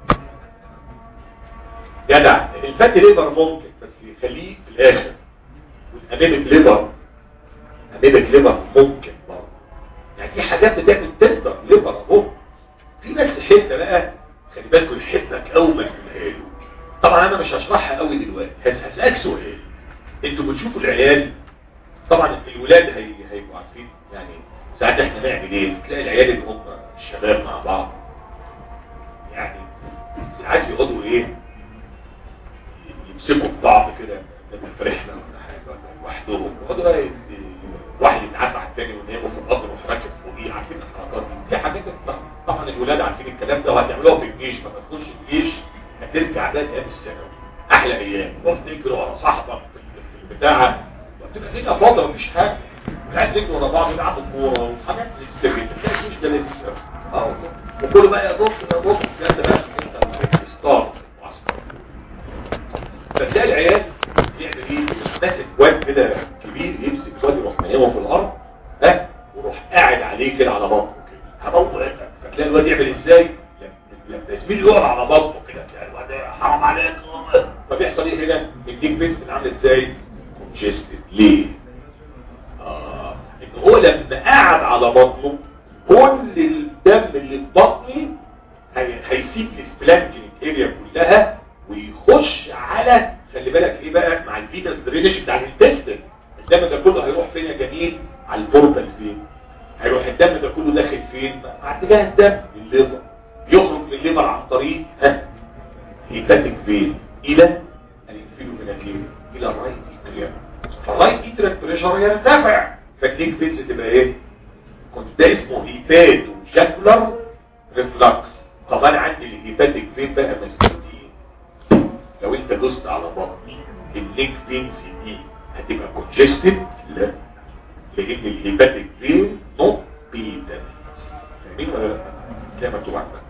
[SPEAKER 2] جدع الفاتي ليفر ممكن بس يخليه في الاخر والانيميك ليفر انيميك ليفر ممكن برضه يعني في حاجات بتعمل تندر ليفر اهو في بس حته بقى خلي بالكم الحته اول ما تقولها له طبعا انا مش هشرحها قوي دلوقتي هس- هسالك سؤال انتوا بتشوفوا العيال طبعا الولاد هي هيبقوا عارفين يعني ساعات احنا نعمل ايه تلاقي العيال اللي هم الشباب مع بعض يعني ساعات يقعدوا ايه يمسكوا في بعض كده لما في رحله ولا حاجه ولا لوحدهم يقعدوا بقى يت- واحد يتعافى على الثاني ونايمه في الارض ومش راكب فوقيه عارفين الحركات دي دي حاجات طبعا الولاد عارفين الكلام ده وهتعملوها في الجيش لما تخش الجيش هترجع ده ايام الثانوي احلى ايام تقعد تجري ورا صاحبك في ال- في البتاعه وتبقى كده فاضيه مفيش حاجه قاعد تجري ورا بعض يلعبوا كوره وحاجات لسه كده تلاقي الجيش ده لسه قوي. اه والله وكله بقى يا دكتور يا دكتور الكلام ده بقى انت ستار معسكر فتلاقي العيال يعمل ايه ماسك واد كده كبير يمسك واد يروح نايمه في الارض ها ويروح قاعد عليه كده على بطنه كده هموتك فتلاقي الواد يعمل ازاي لما لما زميله يقعد على بطنه كده تلاقي الواد إيه، حرام عليك فبيحصل ايه هنا الديك بيس عامل ازاي كونجستد ليه اه ان هو لما قعد على بطنه كل الدم اللي في بطني هي- هيسيب السبلانكينج اريا كلها ويخش على خلي بالك ايه بقى مع الفيتاس درينج بتاع الانتستين الدم ده كله هيروح فين يا جميل على البورتال فين هيروح الدم ده كله داخل فين مع اتجاه الدم الليفر يخرج من الليفر عن طريق ها هيباتيك فين الى الانفيلوفيناتين الى الرايت اتريم فالرايت اتريم بريشر يرتفع فالديك فينز تبقى ايه كنت ده اسمه هيباتو جاكولار ريفلكس طب انا عندي الهيباتيك فين بقى مسؤولين لو انت دوست على بطني الليك فينز دي هتبقى كونجستد لا لان الهيباتيك فين نوت بيتا فاهمين ولا لا كده مكتوب عندك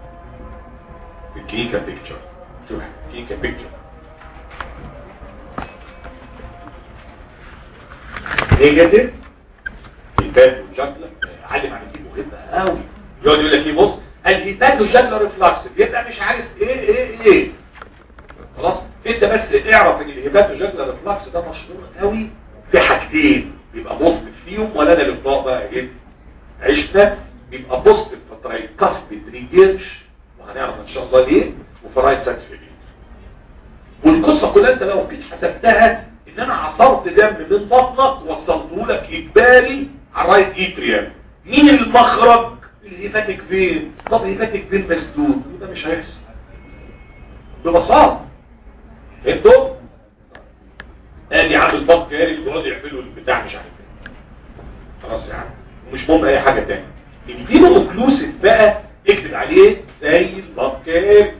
[SPEAKER 2] في الكلينيكال بيكتشر شوف الكلينيكال بيكتشر نيجاتيف الهيباتو جاكلا علم على دي مهمه قوي يقعد يقول لك ايه بص الهيباتو جاكلا ريفلكس بيبقى مش عارف ايه ايه ايه خلاص انت بس اعرف ان الهيباتو جاكلا ريفلكس ده مشهور قوي في حاجتين بيبقى بوزيتيف فيهم ولا انا الاطلاق بقى ايه عشنا بيبقى بوزيتيف في ترايكاسبيد ريجيرش وهنعرف ان شاء الله ليه وفي رايت سايد فيلير والقصه كلها انت لو جيت حسبتها ان انا عصرت دم من بطنك وصلته لك اجباري على الرايت اتريم مين المخرج الهيباتيك فين طب الهيباتيك فين مسدود ده مش هيحصل ببساطه انتوا ادي عامل البط كاري بيقعدوا يعملوا البتاع مش عارف ايه خلاص يا عم مش مهم اي حاجه تاني الفينو اوكلوسيف بقى اكتب عليه زي البط كاري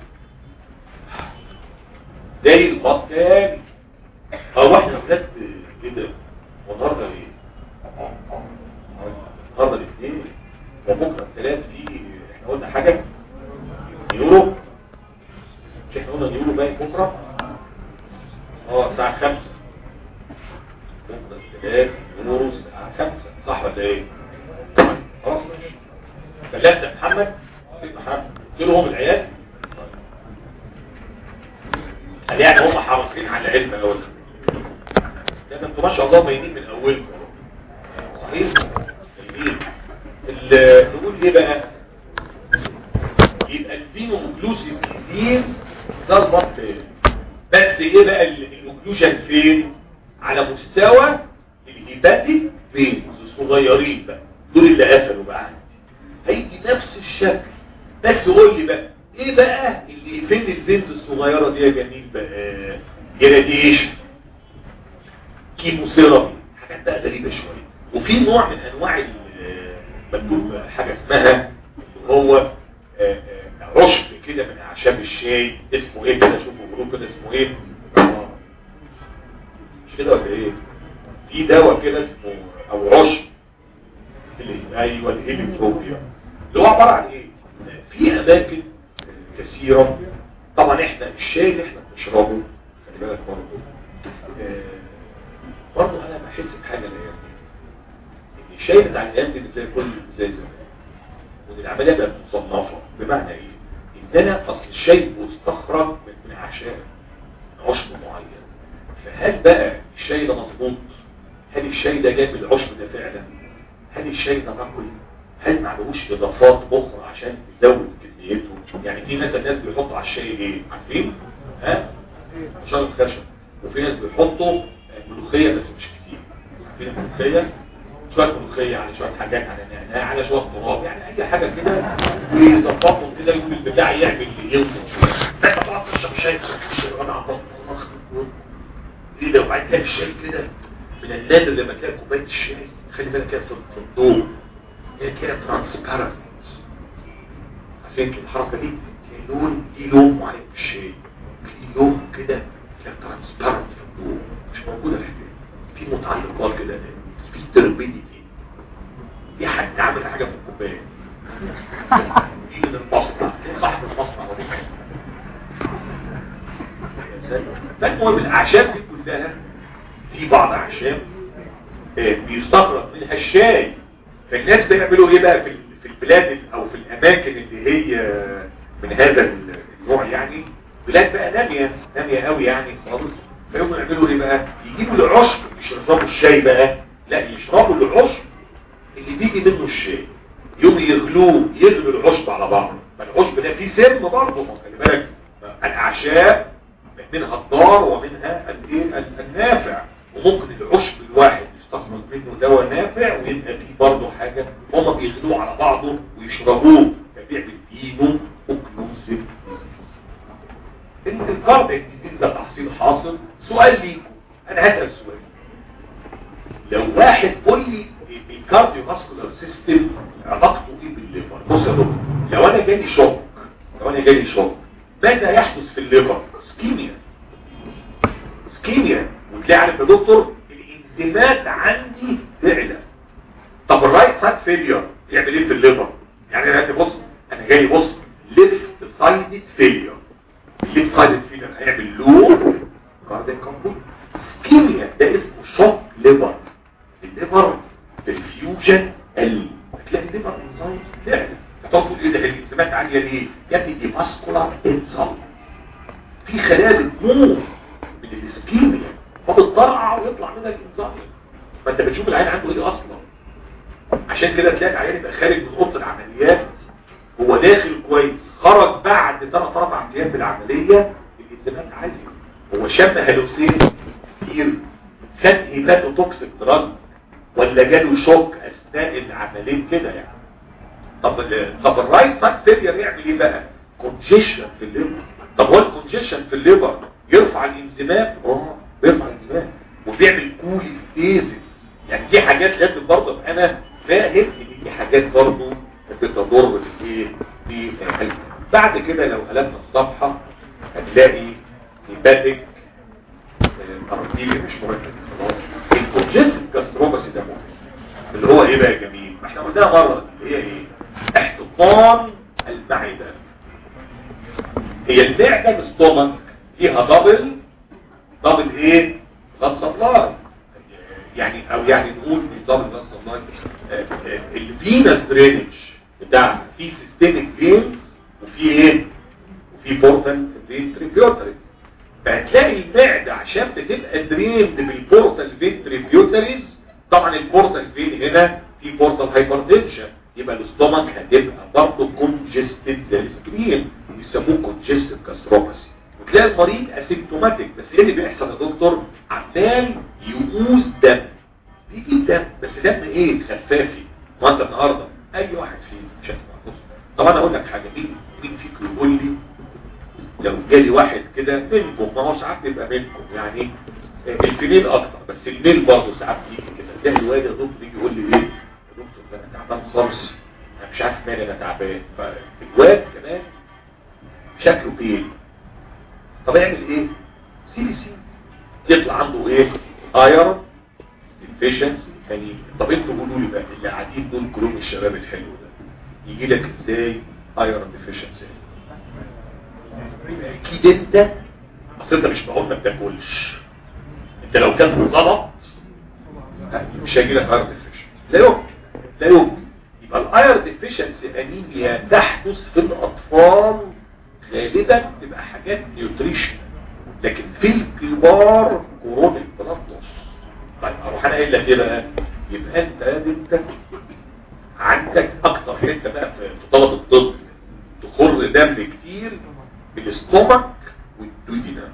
[SPEAKER 2] زي البط كاري هو احنا بجد ايه ده والنهارده ايه النهارده الاثنين وبكره الثلاث في احنا قلنا حاجه يورو مش احنا قلنا يورو باين بكره اه الساعه 5 بكره الثلاث يورو الساعه 5 صح ولا ايه خلاص ماشي بلغت محمد قلت محمد قلت له هم العيال قال يعني هم حريصين على العلم الاول ده انتوا ما شاء الله باينين من اولكم صحيح باينين ال- نقول ايه بقى يبقى الفينو انكلوسيف ديزيز ده البط بس ايه بقى الاوكلوجن فين على مستوى الهيباتيك فين الصغيرين بقى دول اللي قفلوا بقى عندي هيجي نفس الشكل بس قول لي بقى ايه بقى اللي فين الفينز الصغيره دي يا جميل بقى جراديشن كيموثيرابي حاجات بقى غريبه شويه وفي نوع من انواع ال- مكتوب حاجه اسمها اللي هو آه، آه، عشب كده من اعشاب الشاي اسمه ايه كده شوفوا جروب كده اسمه ايه آه. مش كده ولا ايه في دواء كده اسمه او عشب اللي- ايوه الهيليوتروبيا اللي هو عباره عن ايه في اماكن كثيره طبعا احنا الشاي اللي احنا بنشربه خلي بالك برضه آه، برضه انا بحس بحاجه الايام دي ان الشاي بتاع الايام دي مش زي كل زي زمان وان العمليه بقت مصنفه بمعنى ايه ان انا اصل الشاي مستخرج من من اعشاب عشب معين فهل بقى الشاي ده مظبوط هل الشاي ده جاي من العشب ده فعلا هل الشاي ده نقي هل معلوش اضافات اخرى عشان تزود كميته يعني في ناس الناس بيحطوا على الشاي ايه عارفين ها شجره خشب وفي ناس بيحطوا ملوخيه بس مش كتير عارفين الملوخيه شويه ملوخيه على شويه حاجات على نعناع على شويه تراب يعني اي حاجه كده ويظبطوا كده يقول البتاع يعمل يوصل شويه انت تقعد تشرب شاي تشرب انا عم ايه ده وبعدين تلاقي الشاي كده من النادر لما تلاقي كوبايه الشاي خلي بالك كده في في الضوء هي كده ترانسبيرنت عارفين كده الحركه دي تلاقي لون دي لون معين في الشاي في لون كده كده ترانسبيرنت في الضوء مش موجوده الحكايه في متعلقات كده في تربيديتي في حد عامل حاجه في الكوبايه دي من المصنع صاحب المصنع هو بيعمل. فالمهم الاعشاب دي كلها في بعض اعشاب آه، بيستخرج منها الشاي فالناس بيعملوا ايه بقى في في البلاد او في الاماكن اللي هي من هذا النوع يعني بلاد بقى ناميه ناميه قوي يعني خالص فيقوموا يعملوا ايه بقى يجيبوا العشب مش يشربوا الشاي بقى لا يشربوا العشب اللي بيجي منه الشاي يوم يغلوه يغلوا العشب على بعض ما العشب ده فيه سم برضه ما خلي بالك الاعشاب منها الضار ومنها الايه ال- النافع وممكن العشب الواحد يستخرج منه دواء نافع ويبقى فيه برضه حاجه هما بيغلوه على بعضه ويشربوه فبيعمل فيهم اوكلوسيف الكارديك ديزيز ده تحصيل حاصل سؤال ليكم انا هسال سؤال لو واحد قول لي الكارديو فاسكولار سيستم علاقته ايه بالليفر بص يا دكتور لو انا جالي شوك لو انا جالي شوك ماذا يحدث في الليفر سكيميا سكيميا وتلاقي عارف يا دكتور الانزيمات عندي تعلى طب الرايت سايد فيلير يعمل ايه في الليفر يعني انا هاتي بص انا جاي بص ليفت سايدد فيلير الليفت سايدد فيلير هيعمل لو كاردياك كومبوت سكيميا ده اسمه شوك ليفر الليفر بالفيوجن ال هتلاقي الليفر انزايم تعلى هتقعد تقول ايه ده الانزيمات عاليه ليه يا ابني دي ماسكولار انزايم في خلايا بتموت من الاسكيميا فبتطرقع ويطلع منها الانزيم ما انت بتشوف العين عنده ايه اصلا عشان كده تلاقي العيان يبقى خارج من اوضه العمليات هو داخل كويس خرج بعد ثلاث اربع ايام من العمليه الانزيمات عاليه هو شم هلوسين كتير خد هيباتو توكسيك دراج ولا جاله شوك اثناء العمليه كده يعني طب ال- طب الرايت سايد فيلير يعمل ايه بقى كونجيشن في الليفر طب هو الكونجيشن في الليفر يرفع الانزيمات اه بيرفع الانزيمات وبيعمل كوليستيزيس يعني دي حاجات لازم برضه ابقى انا فاهم ان دي حاجات برضه بتضر في ايه في القلب بعد كده لو قلبنا الصفحه هتلاقي هيباتيك ارتيري مش مهم خلاص الكونجيستيف جاستروباسي ده مهم اللي هو ايه بقى يا جميل ما احنا قلناها مره اللي هي ايه احتقان المعده هي المعده الاستومك فيها دبل دبل ايه بلاد سبلاي يعني او يعني نقول مش دبل بلاد سبلاي الفينس درينج بتاعنا في سيستميك فينز وفي ايه وفي بورتال فين تريبيوتري فهتلاقي المعدة عشان بتبقى دريند بالبورتال فين تريبيوتريز طبعا البورتال فين هنا في بورتال هايبرتنشن يبقى الاستومك هتبقى برضه كونجستد زي السكرين بيسموه كونجستد كاستروباسي تلاقي المريض اسيمتوماتيك بس ايه اللي بيحصل يا دكتور عمال يقوز دم بيجيب دم بس دم ايه خفافي ما انت النهارده اي واحد فينا شايف بص طب انا اقول لك حاجه مين مين فيكم يقول لي لو جالي واحد كده منكم ما هو ساعات بيبقى منكم يعني الفيميل اكتر بس الميل برضه ساعات بيجي كده ده الواد يا دكتور يجي يقول لي ايه يا دكتور ده انا تعبان خالص انا مش عارف مالي انا تعبان فالواد كمان شكله ايه طب يعمل ايه سي بي سي يطلع عنده ايه ايرون efficiency يعني طب انتوا قولوا لي بقى اللي قاعدين دول كلهم الشباب الحلو ده يجي لك ازاي ايرون efficiency اكيد انت اصل انت مش معقول ما بتاكلش انت لو كان ظبط مش هيجي لك ايرون efficiency لا يمكن لا يمكن يبقى الايرون efficiency انيميا تحدث في الاطفال غالبا تبقى حاجات نيوتريشن لكن في الكبار كورونيك بلاد طيب اروح انا قايل لك ايه بقى يبقى انت يا انت عندك اكتر حته بقى في طلب الطب تخر دم كتير بالاستومك والدودينا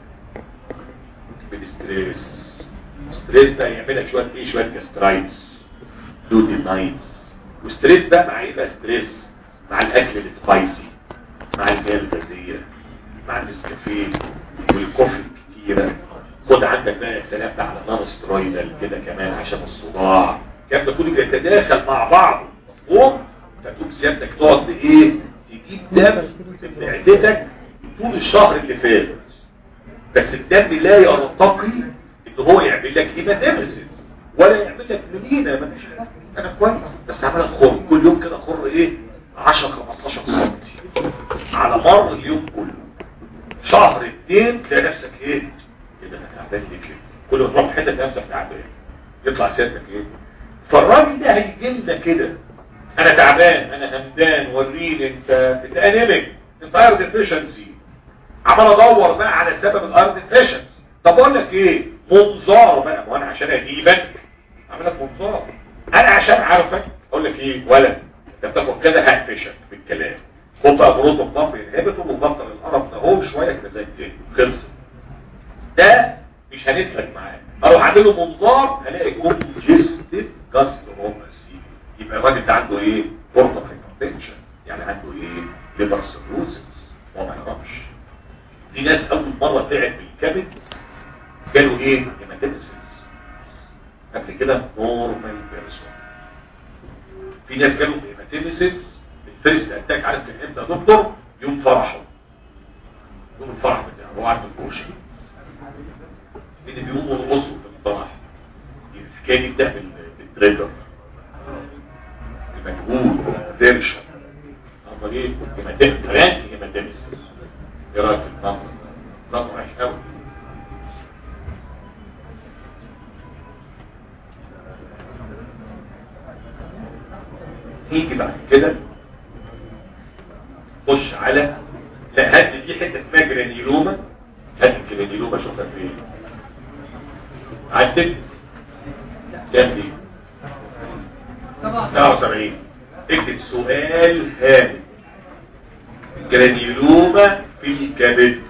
[SPEAKER 2] بالستريس ستريس ده يعمل لك شويه ايه شويه جاسترايتس دودينايتس وستريس بقى مع ايه بقى ستريس مع الاكل السبايسي مع المياه الغازيه مع النسكافيه والكوفي الكتيره خد عندك بقى يا سلام بقى على نار سترويدال كده كمان عشان الصداع الكلام ده كله بيتداخل مع بعض مفهوم فتقوم سيادتك تقعد ايه تجيب دم في معدتك طول الشهر اللي فات بس الدم لا يرتقي ان هو يعمل لك هيماتيمسيس ولا يعمل لك ملينا مفيش حاجه انا كويس بس عمال اخر كل يوم كده اخر ايه 10 15 سم على مر اليوم كله شهر اتنين تلاقي نفسك ايه ايه ده انا تعبان ليه كده كل ما تروح حته نفسك تعبان يطلع سيادتك ايه فالراجل ده هيجي لنا كده انا تعبان انا همدان وريني انت انت انيميك انت ايرد افيشنسي عمال ادور بقى على سبب الارض افيشنسي طب اقول لك ايه منظار بقى وانا عشان اجيبك اعمل لك منظار انا عشان عارفك اقول لك ايه ولد انت بتاخد كده هقفشك بالكلام خد بقى بروتو الضغط ينهبط ومبطل القرف ده هو شويه كده زي التاني خلص ده مش هنسلك معاه اروح اعمل له منظار هلاقي كونجستيف جاستروماسي يبقى الراجل ده عنده ايه بورتال هايبرتنشن يعني عنده ايه ليفر سيروسس هو ما يعرفش دي ناس اول مره طلعت بالكبد جاله ايه هيماتيمسيس قبل كده نورمال بيرسون في ناس جالهم هيماتيمسيس الفيرست اتاك عارف كان امتى يا دكتور يوم فرحه يوم الفرح بتاعه هو عارف الكوشه اللي بيقوموا يرقصوا في الفرح كان يبدا بالتريجر المجهول فيرشن اما ايه هيماتيمسيس رانك هيماتيمسيس ايه رايك في المنظر ده منظر وحش قوي نيجي بعد كده خش على لا هات لي في حته اسمها جرانيلوما هات الجرانيلوما شوفها فين عدت كام دي 77 اكتب سؤال هام جرانيلوما في الكبد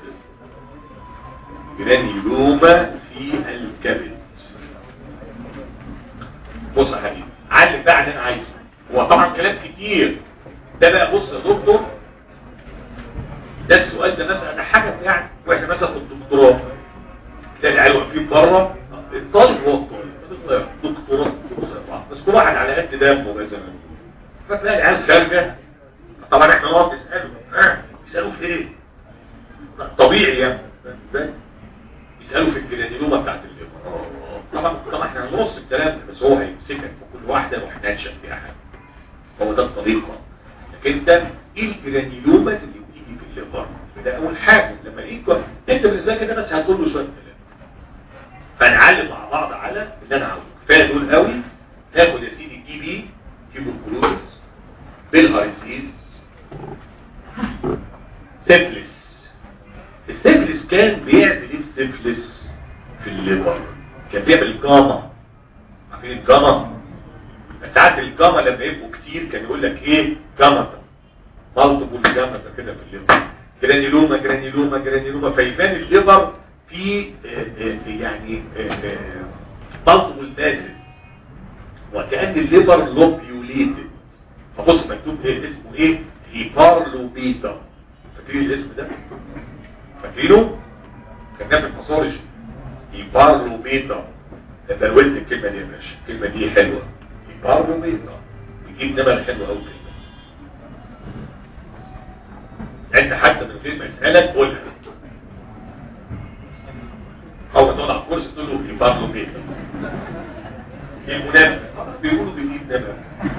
[SPEAKER 2] جرانيلوما في الكبد بص يا حبيبي علم بقى اللي انا عايزه هو طبعا كلام كتير ده بقى بص يا دكتور ده السؤال ده مثلا ده حاجه يعني واحنا مثلا في الدكتوراه تلاقي العيال واقفين بره الطالب هو الطالب دكتوراه بس كل واحد على قد دمه مثلا فتلاقي العيال خارجه طبعا احنا نقعد نساله اه يسالوه في ايه طبيعي يعني يسالوا في الجرانيلوما بتاعت الليفر طبعا طبعا احنا هنرص الكلام بس هو هيمسكك في كل واحده وهننشف فيها حاجه هو ده الطريقه لكن انت ايه الجرانيلوماز اللي بتيجي في الليفر ده اول حاجه لما لقيت انت بالنسبه كده بس هتقول له شويه كلام فنعلم مع بعض على اللي انا عاوزه كفايه دول قوي تاخد يا سيدي تي بي تيبوكلوز بالهايزيز سيفلس السيفلس كان بيعمل ايه السيفلس في الليفر كان بيعمل جاما عارفين الجاما ساعات الجاما لما يبقوا كتير كان يقول لك ايه جامتا مالتيبل جامتا كده في الليفر جرانيلوما جرانيلوما جرانيلوما فيبان الليفر في آه، آه، يعني طلق النازل وكأن الليفر لوبيوليتد فبص مكتوب ايه اسمه ايه هيبارلوبيتا فاكرين الاسم ده فاكرينه كان في الباثولوجي هيبارلوبيتا ده دروست الكلمه دي يا باشا الكلمه دي حلوه هيبارلوبيتا بيجيب نمر حلو قوي كده انت حتى من غير ما يسالك قولها او تقعد على الكرسي تقول له هيبارلوبيتا بالمناسبة بيقولوا بيجيب نمر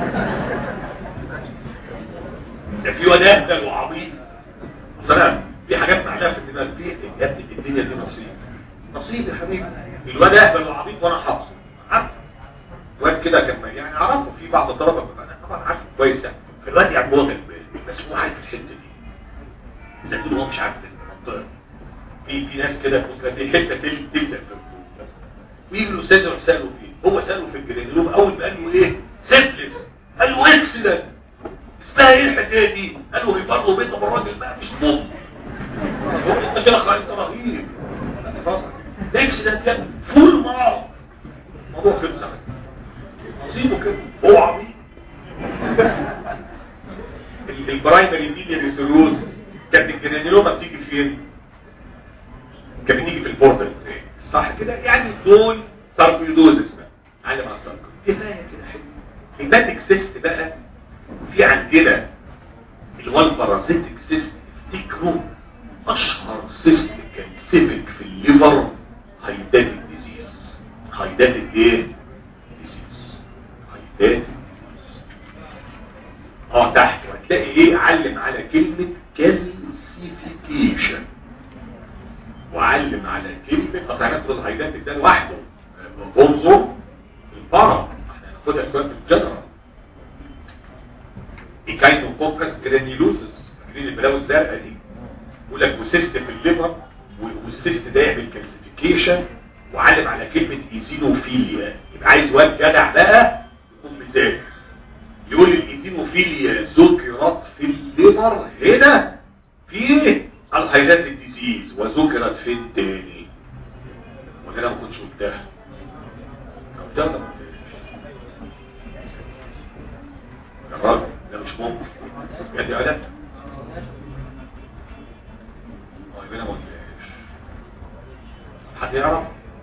[SPEAKER 2] ده في وداء ده وعبيط سلام في حاجات معناها في الدماغ في يا ابني الدنيا دي نصيب نصيب يا حبيبي الواد اهبل وعبيط وانا حافظه عارف واد كده كان يعني اعرفه في بعض الطلبه انا طبعا عارفه كويس يعني الواد يعني هو غلبان بس هو عارف الحته دي اذا كنت هو مش عارف المنطقه في في ناس كده بص في حته تل- تلزق في الخطوط ويجي الاستاذ يروح ساله فيه هو ساله في الجرينيلوم اول ما قال له ايه سيفلس قال له اكسلنت اسمها ايه الحكايه دي قال له هيبقى له بيت الراجل بقى مش ممكن هو انت كده خ- انت رهيب اكسلنت كان فول مارك الموضوع خلص على كده. نصيبه كده هو عبيط ال- البرايمري دي ريسيروز كانت الجرانيلوما بتيجي فين كانت بتيجي في البوردر صح كده يعني دول ساركويدوزس بقى علم على الساركويد كفايه كده حلو هيباتيك سيست بقى في عندنا اللي هو البارازيتيك سيست افتكروا اشهر سيست كان سيفك في الليفر هايداتيك ديزيز هايداتيك ايه ديزيز هايداتيك اه تحت وهتلاقي ايه علم على كلمة كالسيفيكيشن وعلم على كلمة اصل هناخد الهايداتيك ده لوحده بونزو البارا احنا هناخدها شوية في الجنرال ايكاينوكوكس جرانيلوسس فاكرين البلاوي الزرقاء دي يقول لك وسيست في الليفر والسيست ده يعمل كالسيفيكيشن وعلم على كلمة ايزينوفيليا يبقى عايز واد جدع بقى يكون مذاكر يقول الايزينوفيليا ذكرت في الليفر هنا في الهايلات الديزيز وذكرت فين تاني ولا انا ما كنتش قلتها قلتها ولا ما قلتهاش يا راجل ده مش ممكن بجد يا ادم اه يبقى انا ما قلتهاش حد يعرف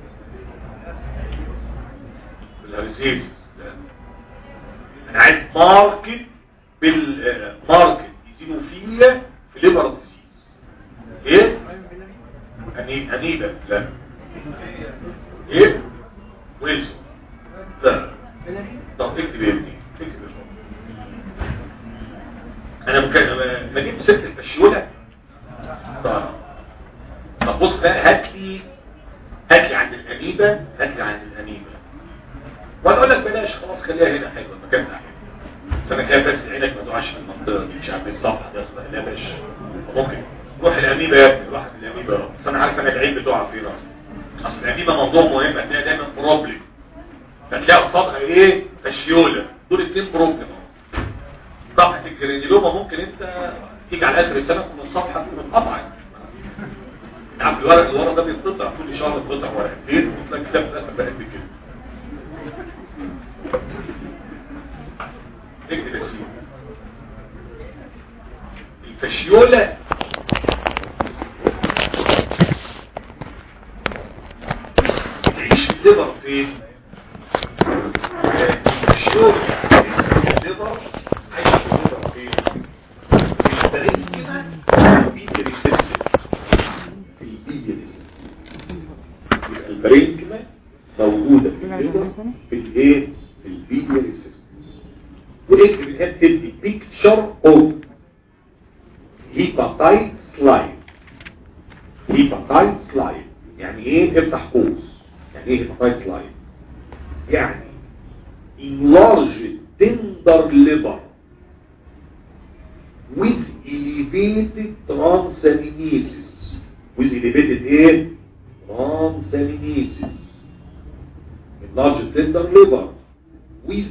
[SPEAKER 2] بالهرسيس لا انا عايز ماركت بالماركت ايزينوفيليا في ليبر ديزيز ايه أنيب أنيبا لا ايه ويلسون لا طب اكتب يا ابني اكتب يا شباب انا ممكن ما جبت ست الفشيولة طب طب بص بقى هات لي هات لي عند الأنيبة هات لي عند الأنيبة وانا اقول لك بلاش خلاص خليها هنا حلوه المكان ده حلو بس انا كده بس عينك ما تقعش في المنطقه دي مش عارف ايه الصفحه دي اصلا لا باش ممكن روح الاميبا يا ابني روح الاميبا يا رب بس انا عارف انا العيب بتوعها فين اصلا اصل الاميبا موضوع مهم هتلاقي دايما بروبلم فتلاقي قصادها ايه فشيوله دول اتنين بروبلم صفحه الجرينيلوما ممكن انت تيجي على اخر السنه تكون الصفحه دي متقطعه عارف الورق اللي ورا ده بيتقطع كل شهر بيتقطع ورقتين وتلاقي كتاب في الاخر بقى قد كده اكتب يا سيدي الفشيولة تعيش في الليبر فين؟ الفشيولة الليبر عايش في الليبر فين؟ في البريد كده البيدي ريسيستم في البيدي ريسيستم يبقى البريد كده موجودة في الليبر في الايه؟ في البيدي ريسيستم واكتب الان تدي بيكتشر اوف هيباتايت سلايد هيباتايت سلايد يعني ايه افتح قوس يعني ايه هيباتايت سلايد يعني enlarged tender liver with elevated transaminases with elevated ايه transaminases enlarged tender liver with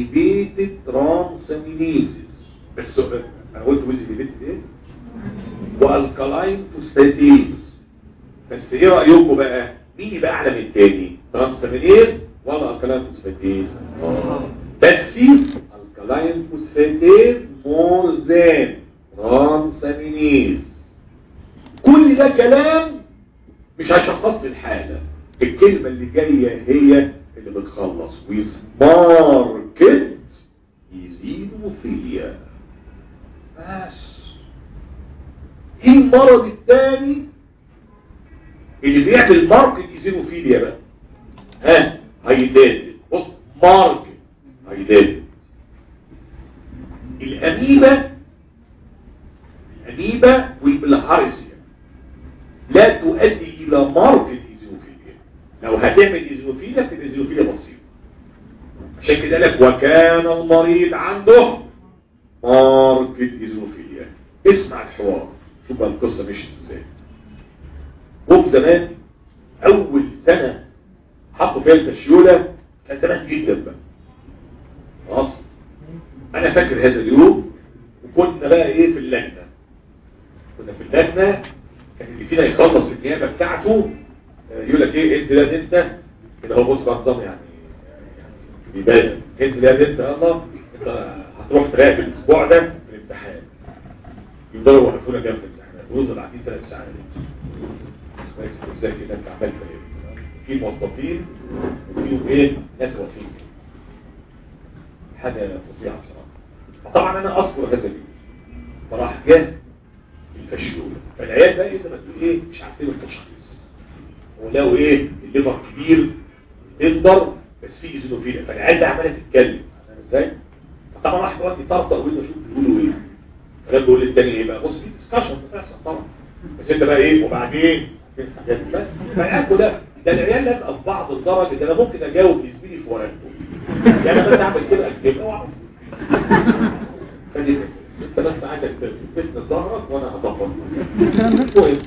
[SPEAKER 2] elevated transaminases بس انا قلت with elevated ايه والكلاين فوسفاتيز بس ايه رايكم بقى مين يبقى اعلى من التاني ترانسامينيز ولا الكلاين فوسفاتيز بس الكلاين فوسفاتيز مور ذان ترانسامينيز كل ده كلام مش هيشخص لي الحاله الكلمه اللي جايه هي اللي بتخلص with market eosinophilia بس ايه المرض الثاني اللي بيعمل ماركت ايزينوفيليا بقى ها هيدات بص ماركت هيدات الاميبا الاميبا والبلهارسيا لا تؤدي الى ماركت ايزينوفيليا لو هتعمل ايزينوفيليا تبقى ايزينوفيليا بسيطه عشان كده لك وكان المريض عنده ماركت ايزوفيليا اسمع الحوار شوف بقى القصه مشيت ازاي جم زمان اول سنه حطوا فيها الفشيوله كان زمان جدا بقى خلاص انا فاكر هذا اليوم وكنا بقى ايه في اللجنه كنا في اللجنه كان اللي فينا يخلص النيابه بتاعته آه، يقول لك ايه انت لا انت كده هو بص بقى نظام يعني بيبان انت لا انت الله انت هتروح تراقب الاسبوع ده في الامتحان يفضلوا يوقفونا جنب الامتحانات ويفضل قاعدين ثلاث ساعات فاكر ازاي كده انت عملت ايه في موظفين وفيهم ايه ناس واقفين حاجه فظيعه بصراحه فطبعا انا اذكر هذا اليوم فراح جه الفشيول فالعيال بقى اذا ما تقول ايه مش عارفين التشخيص ولقوا ايه الليفر كبير تقدر بس في ايزوفيليا فالعيال ده عماله تتكلم فاهم ازاي فطبعا واحد واحد يطرطق ويقول له شوف بيقولوا ايه فده بيقول للتاني ايه بقى بص في ديسكشن بتحصل طبعا بس انت بقى ايه وبعدين فين الحاجات دي بس فالعيال كلها ده العيال لازقه في بعض لدرجه ده انا ممكن اجاوب لزميلي في ورقته يعني انا بس اعمل كده اكتبها واعرف فدي انت بس عايزك تسند ظهرك وانا هظبط المهم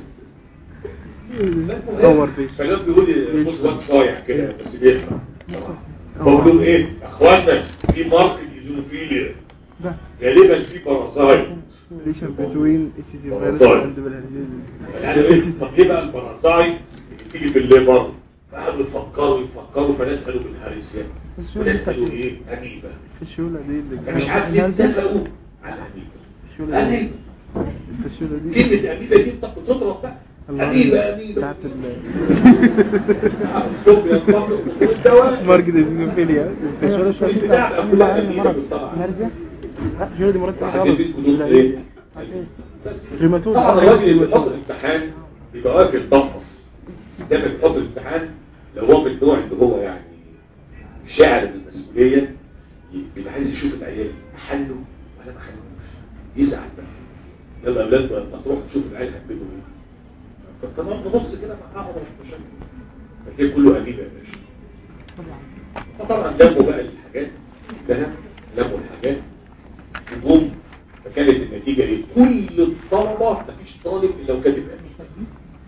[SPEAKER 3] دور فيه.
[SPEAKER 2] فالناس بيقول لي بص واد صايع كده بس بيفهم بقول لهم ايه يا اخوانا في ماركت ايزوفيليا
[SPEAKER 3] ده
[SPEAKER 2] غالبا في باراسايت
[SPEAKER 3] relation between HCG virus
[SPEAKER 2] طيب.
[SPEAKER 3] and bilharzia
[SPEAKER 2] يعني ايه طب ايه بقى الباراسايت اللي بتيجي في الليفر قعدوا يفكروا يفكروا فناس قالوا بالهارسيا وناس قالوا ايه اميبا
[SPEAKER 3] الفشولة دي اللي
[SPEAKER 2] فمش عارف ليه اتفقوا على اميبا
[SPEAKER 3] الفشولة دي
[SPEAKER 2] اميبا
[SPEAKER 3] الفشولة دي
[SPEAKER 2] كلمة اميبا دي انت بتضرب بقى اميبا اميبا
[SPEAKER 3] بتاعت ال
[SPEAKER 2] الصوت ينطلق والدواء
[SPEAKER 3] ماركت الزينوفيليا الفشولة شوية
[SPEAKER 2] البتاع
[SPEAKER 3] كده
[SPEAKER 2] بقى كلها
[SPEAKER 3] عاملة
[SPEAKER 2] أميبا
[SPEAKER 3] مرض
[SPEAKER 2] بالطبع.
[SPEAKER 3] مرزة لا الفشولة دي مرض تاني
[SPEAKER 2] واحد
[SPEAKER 3] خالص
[SPEAKER 2] يلبس كدود ايه؟
[SPEAKER 3] ريماتود
[SPEAKER 2] طبعا الراجل اللي بيحط الامتحان بيبقى واقف يتنفس ده بيحط الامتحان لو هو من النوع اللي هو يعني شاعر بالمسؤوليه بيبقى عايز يشوف العيال حلوا ولا ما حلوش يزعل بقى يلا يا اولاد لما تروح تشوف العيال هتبدوا ايه فانت برضه نص كده معاهم مش مشاكل فتلاقي كله اميبه يا باشا فطبعا لموا بقى الحاجات ده لموا الحاجات وجم فكانت النتيجة ايه كل الطلبة مفيش طالب الا وكاتب امين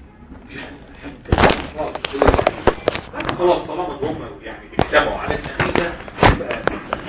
[SPEAKER 2] خلاص طالما ان هم يعني اجتمعوا على النتيجة يبقى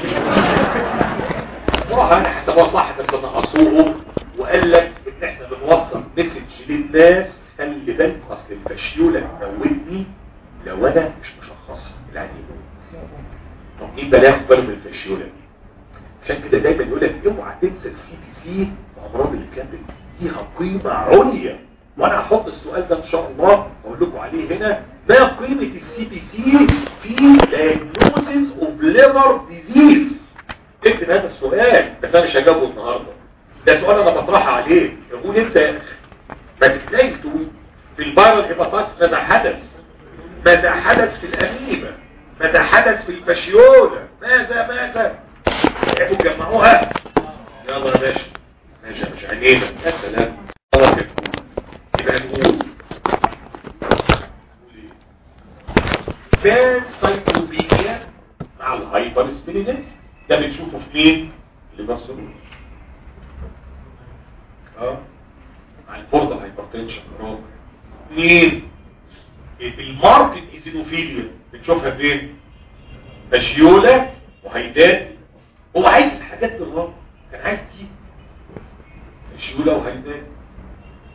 [SPEAKER 2] صراحة انا حسبها صح بس نقصوه وقال لك ان احنا بنوصل مسج للناس خلي بالك اصل الفشيولة تموتني لو انا مش مشخصها العديد طب مين بقى ياخد باله من الفشيولة دي عشان كده دايما يقول لك اوعى تنسى السي بي سي امراض الكبد ليها قيمه عليا وانا هحط السؤال ده ان شاء الله اقول لكم عليه هنا ما قيمه السي بي سي في diagnosis of liver disease اكتب هذا السؤال بس انا مش هجاوبه النهارده ده سؤال انا بطرحه عليه يقول انت يا اخي ما تتلاقي تقول في الفيرال هيباتايتس ماذا حدث ماذا حدث في الاميبا ماذا حدث في الفاشيولا ماذا ماذا يحبوا تجمعوها يلا يا باشا ماشي مش عينينا يا سلام خلاص كده. يبقى نقول كان سايكوبينيا مع الهايبر سبيلينس ده بنشوفه في مين اللي بصوا اه مع البوردر هايبرتنشن رابع مين الماركت ايزينوفيليا بنشوفها فين فاشيولا وهيدات هو عايز الحاجات دي الرابع كان عايز دي فاشيولا وهيدات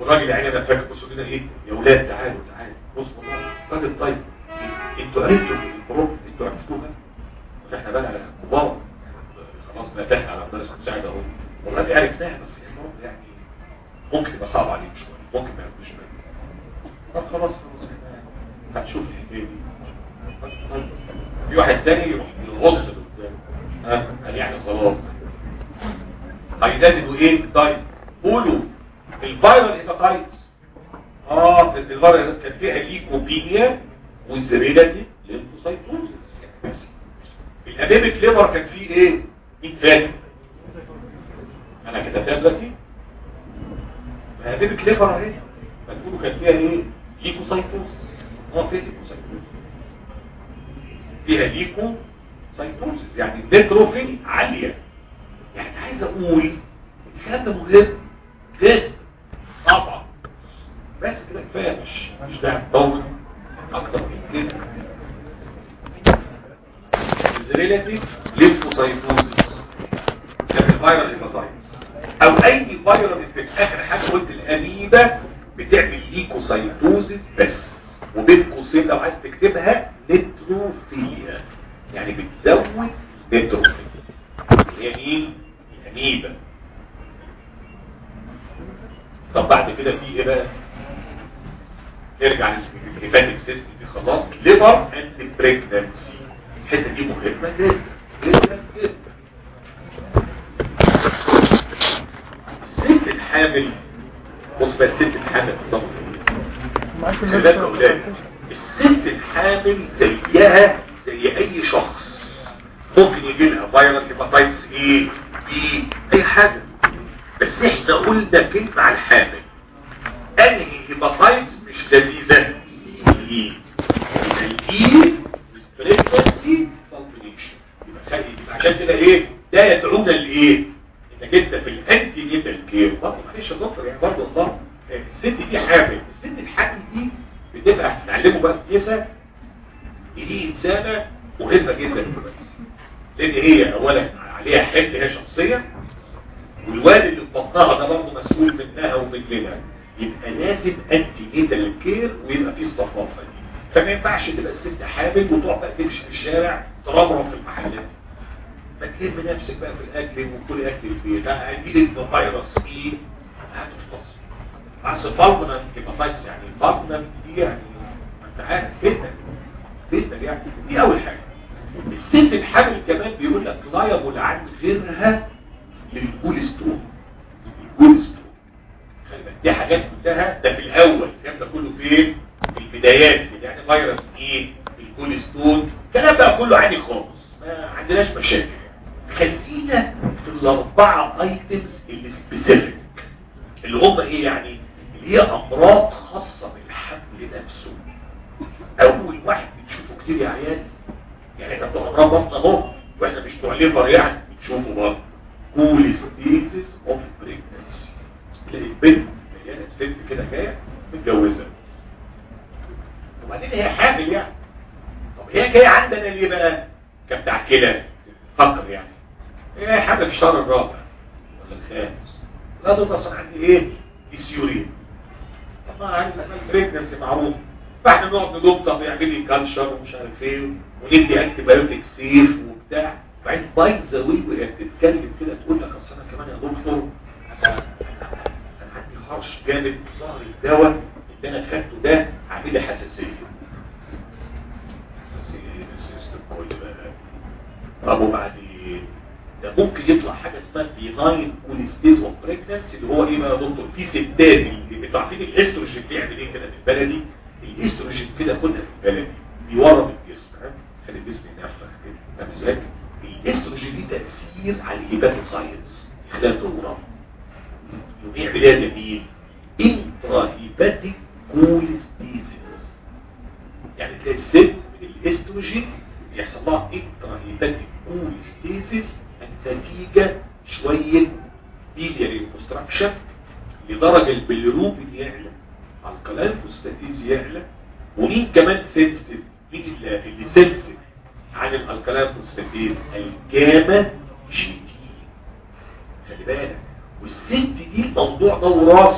[SPEAKER 2] والراجل يعني انا فاكر بصوا كده ايه يا ولاد تعالوا تعالوا بصوا والله راجل طيب انتوا عرفتوا البروب انتوا عرفتوها احنا بقى كبار خلاص بقى احنا على مدرسة مساعد اهو والله دي عرفناها بس الموضوع يعني ممكن يبقى صعب عليك شويه ممكن ما ياخدوش بالك طب خلاص خلاص احنا هنشوف الحكايه دي طيب. في واحد تاني يروح يرص قدام ها قال يعني خلاص هيزادوا ايه طيب قولوا الفيرال هيباتايتس اه الفيرال كان فيها ليكوبينيا والزريلاتي ليمفوسايتوزس الانيميك ليفر كان فيه ايه مين فاكر انا كتبتها دلوقتي الانيميك ليفر اهي فتقولوا كان فيها ايه ليكوسايتوزس اه فيها ليكوسايتوزس فيها ليكوسايتوزس يعني النيتروفيل عاليه يعني عايز اقول الكلام ده مهم جدا طبعا بس كده كفايه مش مش داعي نطول اكتر من كده الريلاتيف ليمفوسايتوزس كان الفيرال هيباتايتس او اي فيرال في اخر حاجه قلت الاميبا بتعمل ليكوسايتوزس بس وبين قوسين لو عايز تكتبها نتروفيليا يعني بتزود نتروفيليا هي مين الاميبا طب بعد كده في ايه بقى نرجع للهيباتيك سيستم دي خلاص ليفر اند بريجنانسي الحته دي مهمه جدا جدا جدا الست الحامل بص بقى الست الحامل بالظبط خلي بالك يا اولاد الست الحامل زيها زي اي شخص ممكن يجي لها فيروس هيباتايتس ايه بي اي حاجه بس احنا قلنا كلمه على الحامل انهي هيباتايتس مش لذيذه الاي الاي بريكونسي فالبريشن يبقى خلي يبقى عشان كده ايه ده يدعونا لايه انك انت في الانتي نيتال كير برضه معلش يا دكتور يعني برضه الله الست دي حامل الست الحامل دي بتبقى هتتعلموا بقى في نسا دي انسانه مهمه جدا دلوقتي لان هي اولا عليها حمل هي شخصيه والوالد اللي في بطنها ده برضه مسؤول منها ومننا يبقى لازم انتي نيتال كير ويبقى فيه الثقافه دي فما ينفعش تبقى الست حامل وتقعد بقى تمشي في الشارع ترمرم في المحلات ما تلم نفسك بقى في الاكل وكل اكل البيت هيجيلك فيروس ايه هتفتصل بس فالمنت هيباتايتس يعني فالمنت دي يعني ما انت عارف فتنه فتنه يعني دي اول حاجه الست الحامل كمان بيقول لك لا يبول عن غيرها للكوليسترول الكوليسترول خلي بالك دي حاجات كلها ده في الاول الكلام ده كله فين في البدايات يعني فيروس ايه الكوليسترول الكلام بقى كله عادي خالص ما عندناش مشاكل خلينا في الاربعه ايتمز اللي سبيسيفيك اللي هم ايه يعني اللي هي امراض خاصه بالحمل نفسه اول واحد بتشوفه كتير يا عيال يعني احنا بتوع امراض بطن اهو واحنا مش بتوع ليفر يعني بتشوفوا برضه كوليستيزيس اوف بريجنسي تلاقي البنت يعني الست كده جايه متجوزه وبعدين هي حامل يعني طب هي جايه عندنا ليه بقى كبتاع كده فكر يعني هي حامل في الشهر الرابع ولا الخامس لا ده اصلا عندي ايه ديسيورين طب ما عندنا بريجنسي معروف فاحنا نقعد ندوب طب يعمل لي كالشر ومش عارف ايه وندي انتي بايوتيك سيف وبتاع وبعدين باي ذا واي وهي بتتكلم كده تقول لك اصل انا كمان يا دكتور انا أنا عندي هرش جامد ظهر الدواء اللي انا خدته ده عامل لي حساسيه حساسيه السيستم كله بقى طب وبعدين ده ممكن يطلع حاجه اسمها بيناين كوليستيز اوف بريجننسي اللي هو ايه بقى يا دكتور في ستات اللي انتوا عارفين الاستروجين بيعمل ايه كده في البلدي الاستروجين كده كنا في البلدي بيورم الجسم ها؟ خلي الجسم ينفخ كده فاهم ازاي الاستروجين دي تاثير على الهيباتوسايتس خلال الورم يقوم يعمل ايه يا جميل انترا هيباتيك كوليستيزيس يعني تلاقي الست من الاستروجين يحصل لها انترا هيباتيك كوليستيزيس النتيجة شوية بيلياري كونستراكشن لدرجة البلروبين يعلى القلال فوسفاتيز يعلى ومين كمان سنسيتيف مين اللي اللي سنسيتيف عن الالكالين فوسفاتيز الجاما جي دي خلي بالك والست دي الموضوع ده وراثي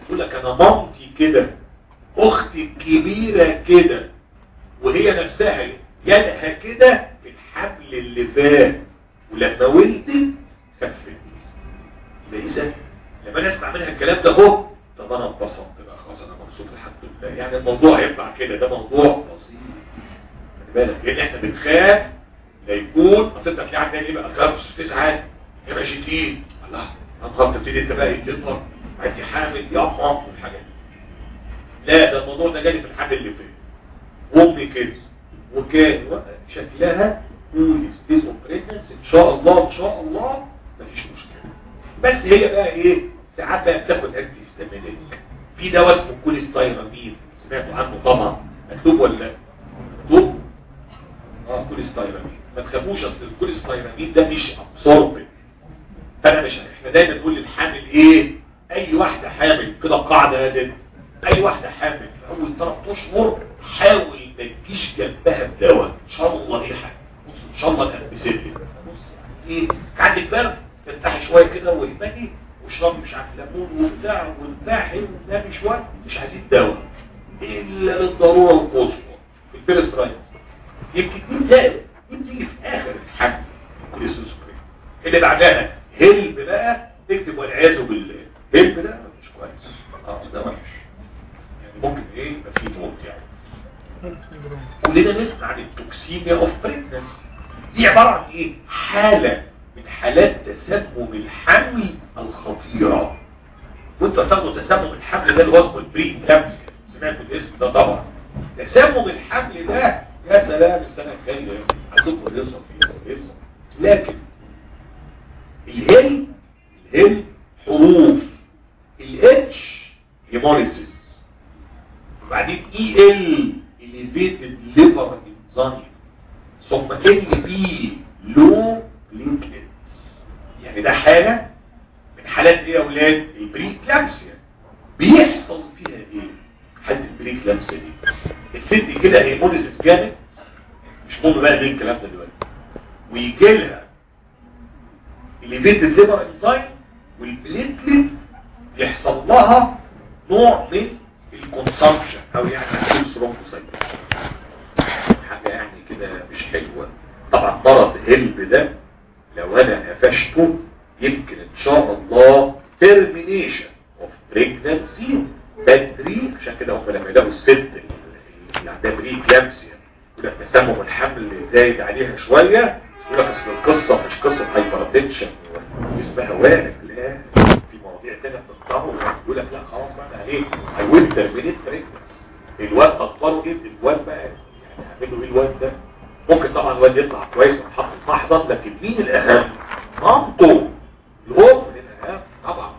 [SPEAKER 2] هتقول لك انا مامتي كده اختي الكبيرة كده وهي نفسها جالها كده في الحمل اللي فات ولما ولدت خفت يبقى اذا لما انا اسمع منها الكلام ده اهو طب انا اتبسطت بقى خلاص انا مبسوط الحمد لله يعني الموضوع هيطلع كده ده موضوع بسيط خلي بالك لان احنا بنخاف لا يكون اصل انت هتلاقي عندنا ايه بقى خمس تسعه يا باشا شديد الله هنخاف تبتدي انت بقى تظهر عايز حامل ياما والحاجات دي لا ده الموضوع ده جالي في الحمل اللي فات وامي كده وكان شكلها كول ستيز اوف بريجنسي ان شاء الله ان شاء الله مفيش مشكله بس هي بقى ايه ساعات بقى بتاخد انتي هيستامينيك في دواء اسمه كوليستايرامين سمعتوا عنه طبعا مكتوب ولا لا؟ مكتوب اه كوليستايرامين ما تخافوش اصل الكوليستايرامين ده مش ابسوربنت فانا مش احنا دايما نقول للحامل ايه اي واحده حامل كده قاعده يا دي اي واحده حامل في اول ثلاث اشهر حاول ما تجيش جنبها بدواء ان شاء الله ايه حاجه بص ان شاء الله الامبسيلين بص ايه عندك برد ترتاحي شويه كده واهمني واشربي مش عارف ليمون وبتاع وارتاحي ونامي شويه مش عايزين دواء الا للضروره القصوى في الفيرست رايت يمكن دي زائد دي بتيجي في اخر الحمل كوليسترول اللي بعدها هلب بقى تكتب والعياذ بالله هلب ده مش كويس اه ده وحش يعني ممكن ايه يبقى فيه موت يعني كلنا نسمع عن التوكسيميا اوف بريجنسي دي عباره عن ايه حاله من حالات تسمم الحمل الخطيره وانت تاخدوا تسمم الحمل ده اللي هو اسمه البري كامس سمعتوا الاسم ده طبعا تسمم الحمل ده يا سلام السنه الجايه عندكم قصه فيه قصه لكن الهل الهل حروف الاتش هيموليسيس وبعدين اي ال elevated liver enzyme ثم ال بي لو بليتلت يعني ده حالة من حالات ايه يا اولاد البريكلامسيا بيحصل فيها ايه حالة البريكلامسيا دي الست كده هيموليسيس جامد مش مهم بقى ليه الكلام ده دلوقتي ويجي لها elevated liver enzyme والبليتلت يحصل لها نوع من الكونسامشن او يعني ثرومبوسايت حاجه يعني كده مش حلوه طبعا مرض هلب ده لو انا قفشته يمكن ان شاء الله ترمينيشن اوف بريجنانسي بدري عشان كده هم لما يلاقوا الست اللي عندها بري كلامسيا يقول لك تسمم الحمل زايد عليها شويه يقول لك اصل القصه مش قصه هايبرتنشن واسمها وارد لا في مواضيع تانية بتطور يقول لك لا خلاص بقى عليه I will terminate pregnancy الواد اخباره ايه الواد بقى يعني هعمله ايه الواد ده ممكن طبعا الواد يطلع كويس ويتحط في محضن لكن مين الاهم مامته الام من الاهم طبعا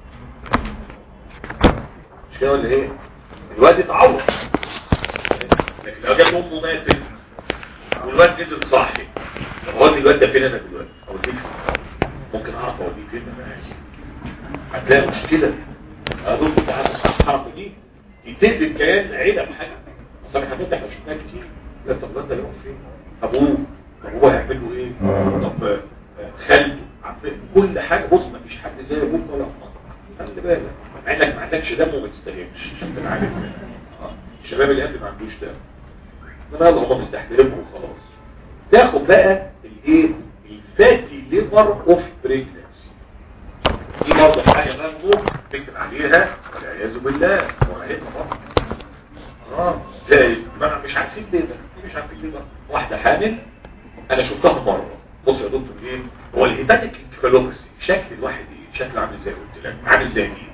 [SPEAKER 2] مش كده ولا ايه الواد يتعور لكن لو جت امه ماتت والواد نزل صاحي طب هو الواد ده فين انا دلوقتي اوديك ممكن اعرف اوديك فين انا هتلاقي مشكله اقول لك تعالى الحركه دي يتقل الكيان عيله بحاجه اصل احنا احنا شفناها كتير لا طب الواد ده يقف فين ابوه طب هو هيعمل له ايه طب خالته عارفين كل حاجه بص ما فيش حد زي ابوك ولا امك خلي بالك مع انك ما عندكش دم وما تستهلكش عشان تبقى عارف الشباب اللي قبل ما عندوش دم انما يلا هم مستحملينكم وخلاص تاخد بقى الايه الفاتي ليفر اوف بريجنسي دي برضه حاجه برضه تكتب عليها والعياذ بالله وعليكم طبعا اه زي ما انا مش عارفين ليه ده مش عارفين ليه ده واحده حامل انا شفتها مره بص يا دكتور ايه هو الهيباتيك انكفالوباسي شكل الواحد ايه شكله عامل زي قلت لك عامل زي مين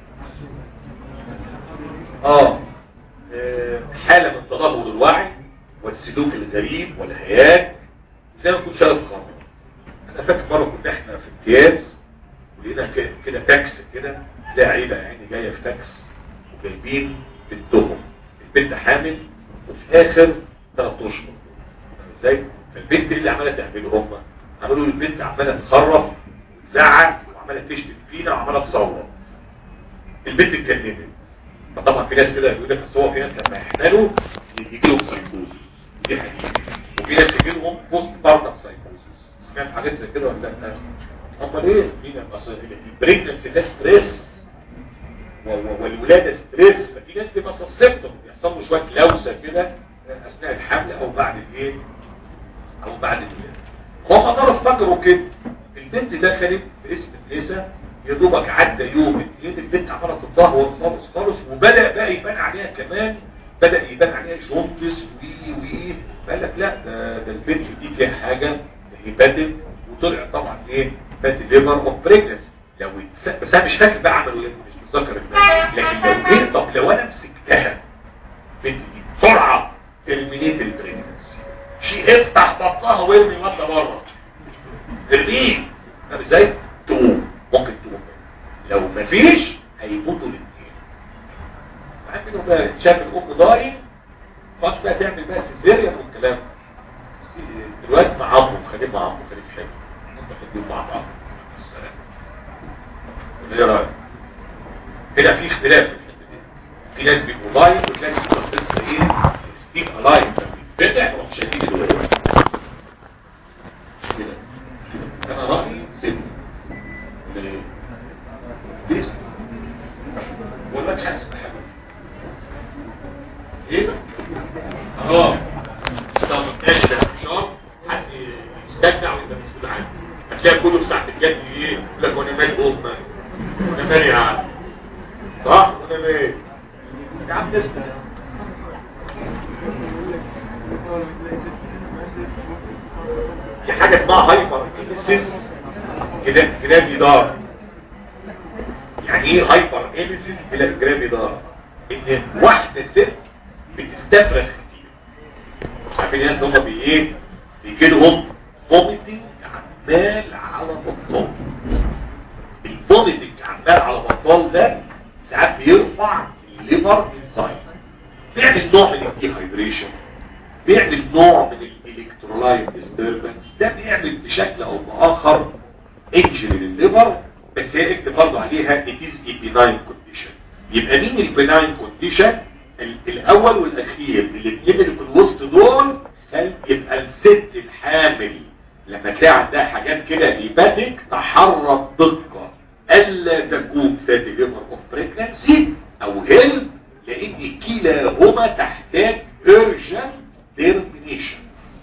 [SPEAKER 2] اه آه، حاله من تدهور الوعي والسلوك الغريب والهياج زي ما كنت شايف خامر انا فاكر مره كنا احنا في امتياز ولقينا ك- كده تاكس كده تلاقي عيله يعني جايه في تاكس وجايبين بنتهم البنت حامل وفي اخر ثلاث اشهر فاهم ازاي فالبنت اللي عماله تعمله هم عملوا البنت عماله تخرف وتزعق وعماله تشتم فينا وعماله تصور البنت اتجننت فطبعا في ناس كده يقول لك بس هو في ناس لما يحملوا يجي لهم سايكوز دي حقيقه وفي ناس يجي لهم بوست بارتم سايكوز سمعت حاجات زي كده ولا لا امال ايه مين اصل البريجنسي ده ستريس و- و- والولاده ستريس ففي ناس بيبقى سسبتهم بيحصل له شويه لوسه كده اثناء الحمل او بعد الايه او بعد الولاده هم قدروا افتكروا كده البنت دخلت باسم النساء يا دوبك عدى يوم اتنين البنت عماله تتدهور خالص خالص وبدا بقى يبان عليها كمان بدا يبان عليها جونتس وي وي قال لك لا ده, ده البنت دي فيها حاجه هيباتيك وطلع طبعا ايه فاتي ليفر اوف بريجنس لو اتس- بس انا مش فاكر بقى عملوا ايه مش متذكر الناس. لكن لو ايه طب لو انا مسكتها البنت دي بسرعه ترمينيت البريجنس شي افتح بطنها وارمي ماده بره ارميه فاهم ازاي؟ تقوم ممكن تقوم لو مفيش هيموتوا الاثنين معاك انه بقى شاف الام ضايق خلاص بقى تعمل بقى سيزيريان والكلام ده. دلوقتي مع عمه خليه مع عمه خليه حلو انت خليهم مع بعض السلام ايه رايك؟ هنا في اختلاف في الحته دي في ناس بيبقوا ضايق وتلاقي القصه ايه ستيك الايف بيتفتح ومش شايفين الولد كده كده. انا رايي سن ليه؟ ليه؟ ولا تحس بحاجه ايه؟ اه طب ماشي ده شهر حد يستجدع ويبقى مسؤول عنه هتلاقي كله في ساعة الجد ايه يقول لك وانا مالي ام وانا مالي يا عم صح وانا مالي يا عم تسمع في حاجة اسمها هايبر انسيس كده كده جدار يعني ايه هايبر انسيس الى جرام جدار ان واحدة ست بتستفرغ كتير عارفين الناس هم بي ايه بيجي لهم فوميتنج عمال على بطال الفوميتنج عمال على بطال ده ساعات بيرفع الليفر انزايم بيعمل نوع من الديهايدريشن بيعمل نوع من الالكترولايت ديستربنس ده بيعمل بشكل او باخر انجري للليفر بس هي اكتب برضه عليها it is a benign condition يبقى مين البناين كونديشن الاول والاخير الاثنين اللي في الوسط دول هل يبقى الست الحامل لما تلاقي عندها حاجات كده هيباتيك تحرك دقه الا تكون فاتي ليفر اوف بريجنسي او هيل لان كلاهما تحتاج urgent termination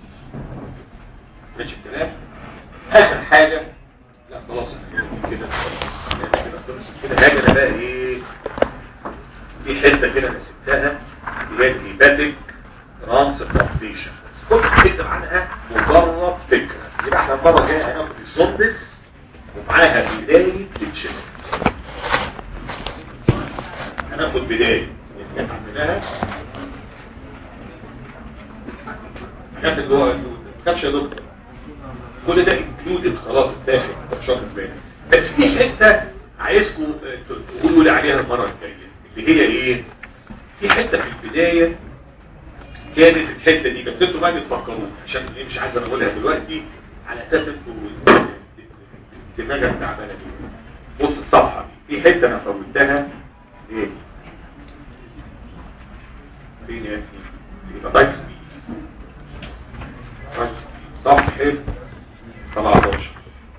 [SPEAKER 2] ماشي الكلام اخر حاجه لا خلاص إحنا كده كده خلص كده هاجي انا بقى ايه في حته كده انا سبتها اللي هي الهيباتيك ترانسبلانتيشن كنت بتكتب عنها مجرد فكره يبقى احنا المره الجايه هناخد السوندس ومعاها بدايه التشيست هناخد بدايه اللي عملناها هناخد اللي هو كبش يا دكتور كل ده انكلودد خلاص اتاخد شهر الثاني بس في حته عايزكم آه، تقولوا لي عليها المره الجايه اللي هي ايه في حته في البدايه كانت الحته دي بس انتوا بقى تفكروا عشان ايه مش عايز انا اقولها دلوقتي على اساس انتوا دماغك تعبانه دي بص الصفحه دي في حته انا فوتها ايه فين يا اخي يبقى تايكس بي تايكس بي صفحه 17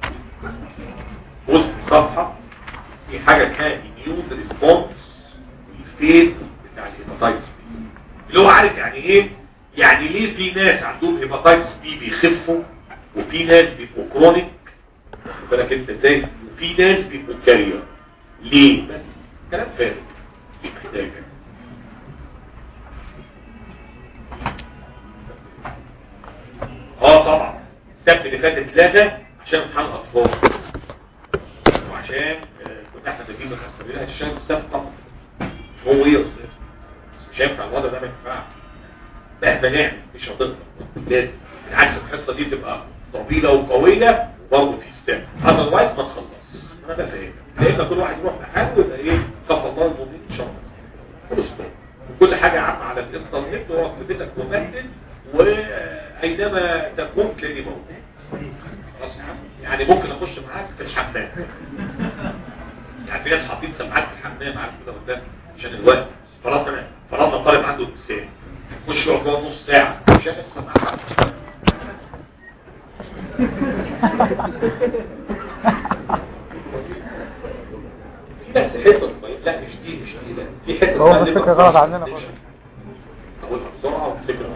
[SPEAKER 2] وسط الصفحة في حاجة اسمها immune response الفيد بتاع الهيباتايتس بي اللي هو عارف يعني ايه يعني ليه في ناس عندهم هيباتايتس بي بيخفوا وفي ناس بيبقوا كرونيك خد بالك انت ازاي وفي ناس بيبقوا كارير ليه بس كلام فارغ مش محتاج اه طبعا السبت اللي فات اتلغى عشان امتحان الاطفال وعشان آه، كنا احنا بنجيب مخسرين عشان السبت طبعا هو ايه يا استاذ بس مش هينفع الوضع ده ما ينفعش مهما نعمل مش هتقدر لازم بالعكس الحصه دي تبقى طويله وقويه وبرضه في السبت اذروايز ما تخلص انا ده فاهم لان كل واحد يروح لحاله ويبقى ايه كفى الله المؤمنين ان شاء الله كل اسبوع وكل حاجه عامه على الانترنت واقف في بيتك ومهدد واينما تكون تلاقي موجود خلاص يا عم يعني ممكن اخش معاك في الحمام يعني في ناس حاطين سماعات في الحمام عارف كده قدام عشان الوقت فرضنا فرضنا طالب عنده ابتسام خش يقعد جوه نص ساعه عشان السماعات في بس حته صغيره لا مش دي مش دي لا في حته
[SPEAKER 1] هو
[SPEAKER 2] اسمها
[SPEAKER 1] الفكرة
[SPEAKER 2] liver
[SPEAKER 1] غلط عننا
[SPEAKER 2] transplantation.
[SPEAKER 1] برضه.
[SPEAKER 2] اقولها بسرعه والفكره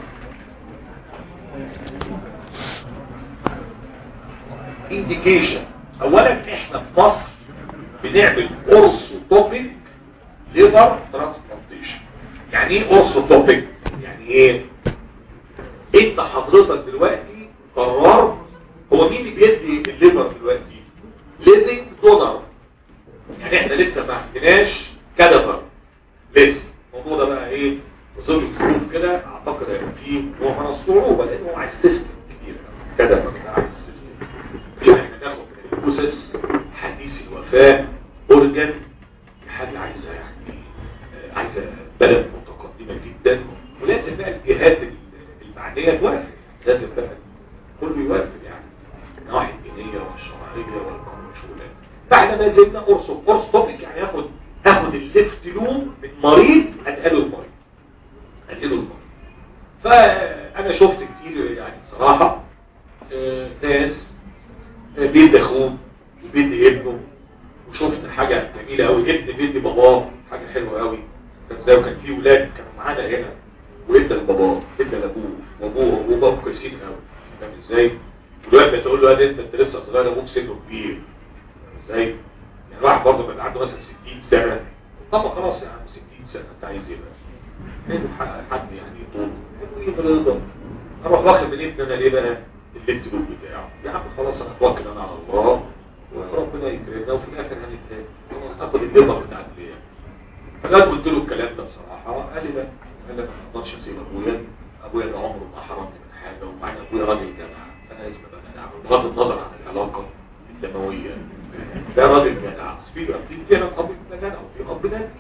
[SPEAKER 2] انديكيشن اولا احنا في مصر بنعمل اورثوتوبيك ليفر ترانسبلانتيشن يعني ايه اورثوتوبيك يعني ايه انت حضرتك دلوقتي قررت هو مين اللي بيدي الليفر دلوقتي ليفنج دونر يعني احنا لسه ما عندناش كادفر لسه الموضوع ده بقى ايه بظل الظروف كده اعتقد هيبقى فيه نوع من الصعوبه لانه عايز سيستم كبير كادفر ده عايز سيستم عشان احنا ناخد من البروسيس حديث الوفاه اورجن حاجه عايزه يعني آه، عايزه بلد متقدمه جدا ولازم بقى الجهات المعنيه توافق لازم بقى كله يوافق يعني النواحي الدينيه والشرعيه والقانون شغلانه بعد ما زلنا قرص قرص توبيك يعني ياخد هاخد الليفت لوم من مريض انقله المريض انقله المريض فانا شفت كتير يعني بصراحه آه، ناس آه، بيدي اخوه بيدي ابنه وشفت حاجه جميله قوي ابن بيدي باباه حاجه حلوه قوي كان زي وكان في ولاد كانوا معانا هنا وادى لباباه ادى لابوه وابوه وابوه بابا كويسين قوي فاهم ازاي؟ الواد بتقول له يا انت انت لسه صغير ابوك سنه كبير ازاي؟ يعني واحد برضه بيبقى عنده مثلا 60 سنه طب خلاص يا عم 60 سنه انت عايز ايه بقى؟ حلو ح- حد يعني يطول ايه برضه اروح واخد من ابني انا ليه بقى؟ الليفت لوب بتاعه يا عم خلاص انا اتوكل انا على الله وربنا يكرمنا وفي الاخر هنتلاقي خلاص اخد الليفر بتاع البيع فجأة قلت له الكلام ده بصراحة قال لي لا قال لي ما اقدرش اسيب ابويا ابويا ده عمره ما حرمني من حاجة وبعدين ابويا راجل جدع انا لازم ابقى جدع بغض النظر عن العلاقة الدموية ده راجل جدع بس في في فعلا اب ابن جدع وفي اب نادي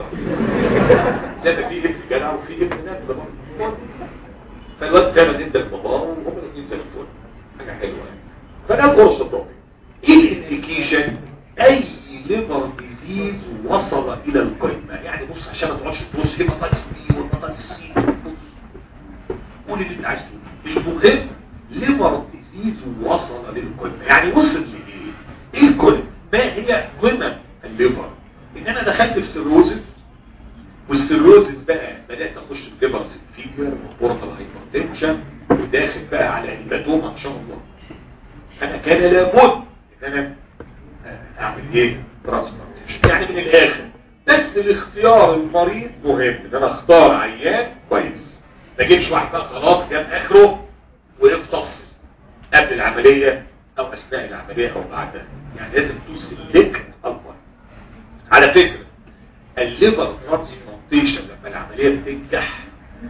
[SPEAKER 2] زي ما في ابن جدع وفي ابن نادي ده برضه فالواد كان ادى لباباه وهم الاثنين زي الفل حاجة حلوة يعني فده القرص الطبي ايه الانديكيشن اي ليفر ديزيز وصل الى القمه يعني بص عشان ما تقعدش تبص هيباتايتس بي وهيباتايتس سي قول اللي انت عايز تقوله المهم ليفر ديزيز وصل للقمه يعني وصل لايه ايه القمه ما هي قمم الليفر ان انا دخلت في سيروزس والسيروزس بقى بدات اخش في ليفر سيلفيجر وبورتال هايبرتنشن وداخل بقى على هيباتوما ان شاء الله انا كان لابد ان انا اعمل ايه ترانسبلانتيشن يعني من الاخر بس الاختيار المريض مهم ان انا اختار عيان كويس ما اجيبش واحد بقى خلاص جاب اخره ويفطس قبل العمليه او اثناء العمليه او بعدها يعني لازم تسلك الفرق على فكره الليفر ترانسبلانتيشن لما العمليه بتنجح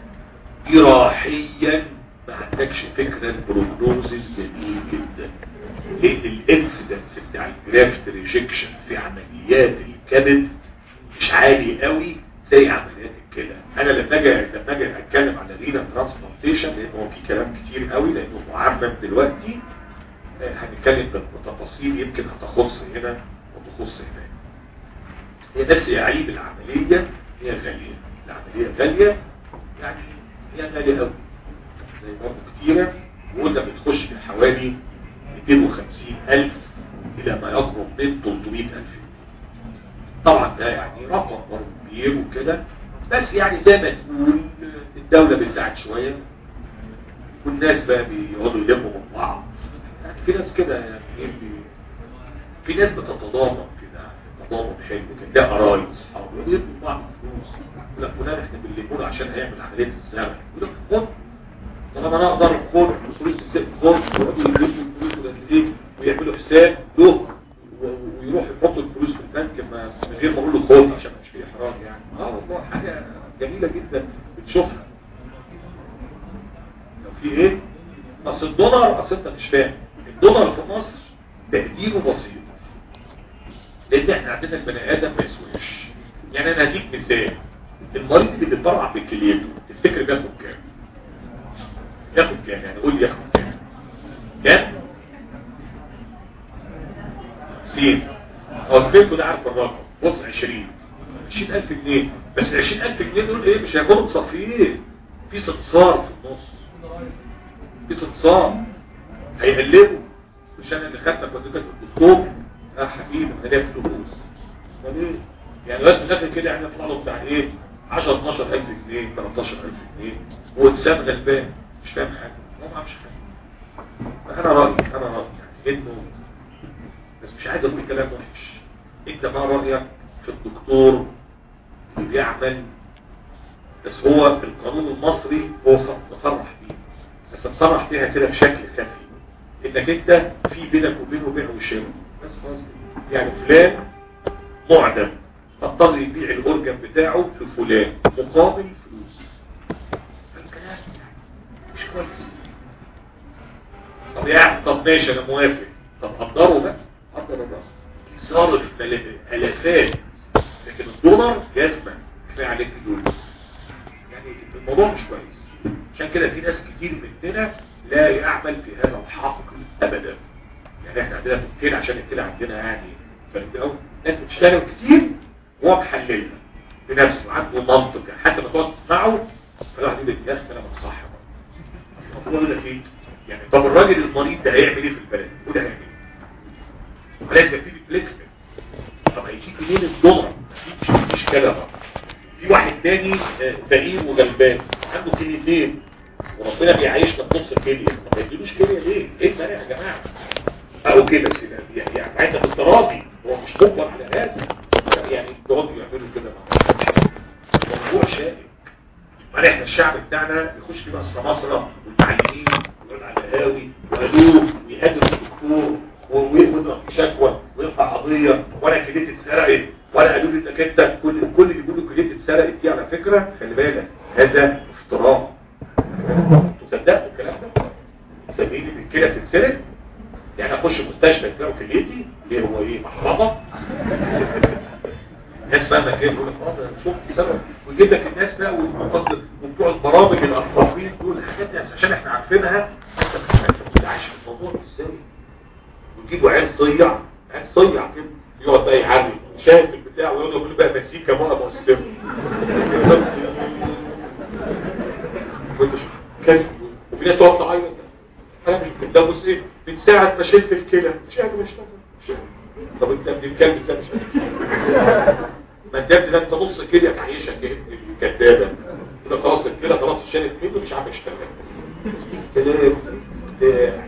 [SPEAKER 2] جراحيا ما عندكش فكرة البروجنوزيس جميل جدا لان الانسيدنس بتاع الجرافت ريجكشن في عمليات الكبد مش عالي قوي زي عمليات الكلى انا لما اجي لما اجي اتكلم عن الرينا ترانسبلانتيشن لان هو في كلام كتير قوي لانه معمم دلوقتي آه، هنتكلم بتفاصيل يمكن هتخص هنا وتخص هناك هي نفس عيب العملية هي غالية العملية غالية يعني هي غالية قوي زي برضه كتيرة وقلنا بتخش في حوالي 250 ألف إلى ما يقرب من 300 ألف طبعا ده يعني رقم برضه كبير وكده بس يعني زي ما تقول الدولة بتساعد شوية والناس بقى بيقعدوا يلموا من بعض يعني في ناس كده يعني إيه بي- في ناس بتتضامن كده تضامن حلو كده ده قرايب اصحاب يقعدوا يدوا بعض فلوس يقول لك فلان احنا بنلمونه عشان هيعمل عمليه الزرع يقول لك خد طالما انا اقدر خد فلوس الزرع خد ويقعدوا يلموا الفلوس ولا ايه ويعملوا حساب له و- ويروح يحط الفلوس في البنك ما- من غير ما اقول له خد عشان مش فيه احراج يعني اه والله حاجه جميله جدا بتشوفها لو في ايه اصل الدولار اصل انت مش فاهم الدولار في مصر تقديره بسيط لان احنا عندنا البني ادم ما يسواش يعني انا هديك مثال المريض اللي بيتبرع بكليته تفتكر بياخد كام ياخد كام يعني قول لي ياخد كام كام 50 هو كبيرته ده عارف الرقم بص 20 20000 جنيه بس 20000 جنيه دول ايه مش هياخدوا بصفيه في استثمار في النص في استثمار هيقلبوا مش انا اللي خدتك وديتك الدكتور اه حبيبي انا ليا فلوس امال ايه يعني بس داخل كده احنا نطلع له بتاع ايه 10 12000 جنيه 13000 جنيه وانسان غلبان مش فاهم حاجه هو ما عملش حاجه انا رايي انا رايي يعني انه بس مش عايز اقول كلام وحش انت ما رايك في الدكتور اللي بيعمل بس هو في القانون المصري هو ص- مصرح بيه بس مصرح بيها كده بشكل خفي انك انت في بينك وبينه بيع وشراء بس خلاص يعني فلان معدم فاضطر يبيع الاورجن بتاعه لفلان مقابل فلوس فالكلام مش كويس طب يعني طب ماشي انا موافق طب قدره بقى قدر الراس صارف مل- الافات لكن الدولار جزمه كفايه عليك دول يعني الموضوع مش كويس عشان كده في ناس كتير مننا لا يعمل في هذا الحقل ابدا يعني احنا عندنا في الكيل عشان الكيل عندنا يعني فرد قوي ناس بتشتغل كتير وهو محللها بنفسه عنده منطق يعني حتى لما تقعد تسمعه فالواحد يقول لك يا اخي انا صح المفروض اقول لك ايه يعني طب الراجل المريض ده هيعمل ايه في البلد وده هيعمل ايه ولازم يبتدي بليسمنت طب هيجيب منين الدولار مفيش مفيش كده بقى في واحد تاني آه، فقير وغلبان عنده كليتين وربنا بيعيشنا بنص الكليه ما يديلوش كليه ليه؟ ايه الفرق يا جماعه؟ او كده بس يعني يعني عايز بالتراضي هو مش مجبر على هذا يعني يقعدوا يعملوا كده مع بعض. موضوع شائك يعني احنا الشعب بتاعنا يخش في بقى السماسرة والمعلمين ويقعد على القهاوي وقالوه ويهاجم الدكتور ويضرب في شكوى ويرفع قضية وانا كليتي اتسرقت وانا قالوا لي انك انت كل كل اللي بيقولوا كليتي اتسرقت دي على فكرة خلي بالك هذا افتراء تصدقوا الكلام ده؟ سميني ان الكلى بتتسرق يعني اخش مستشفى يسرقوا كليتي ليه هو ايه محفظة الناس بقى مكان يقول لك اه ده شوف سبب ويجيب لك الناس بقى والمفضل وبتوع البرامج الاطرافين دول الحاجات دي عشان احنا عارفينها انت انت عايش في الموضوع ازاي ويجيبوا عيال صيع عيال صيع كده يقعد بقى يعري شايف البتاع ويقعد يقول بقى مسيكه بقى مؤثره وانت شوف كيف وفي ناس تقعد تعيط انا مش بتدوس ايه من ساعه ما شلت الكلى مش قادر اشتغل مش قادر. طب انت ابن الكلب ازاي مش قادر ما انت ابن ده انت نص كده تعيشك يا ابن الكدابه كده خلاص كده خلاص شالت منه مش عارف يشتغل كلام بتاع.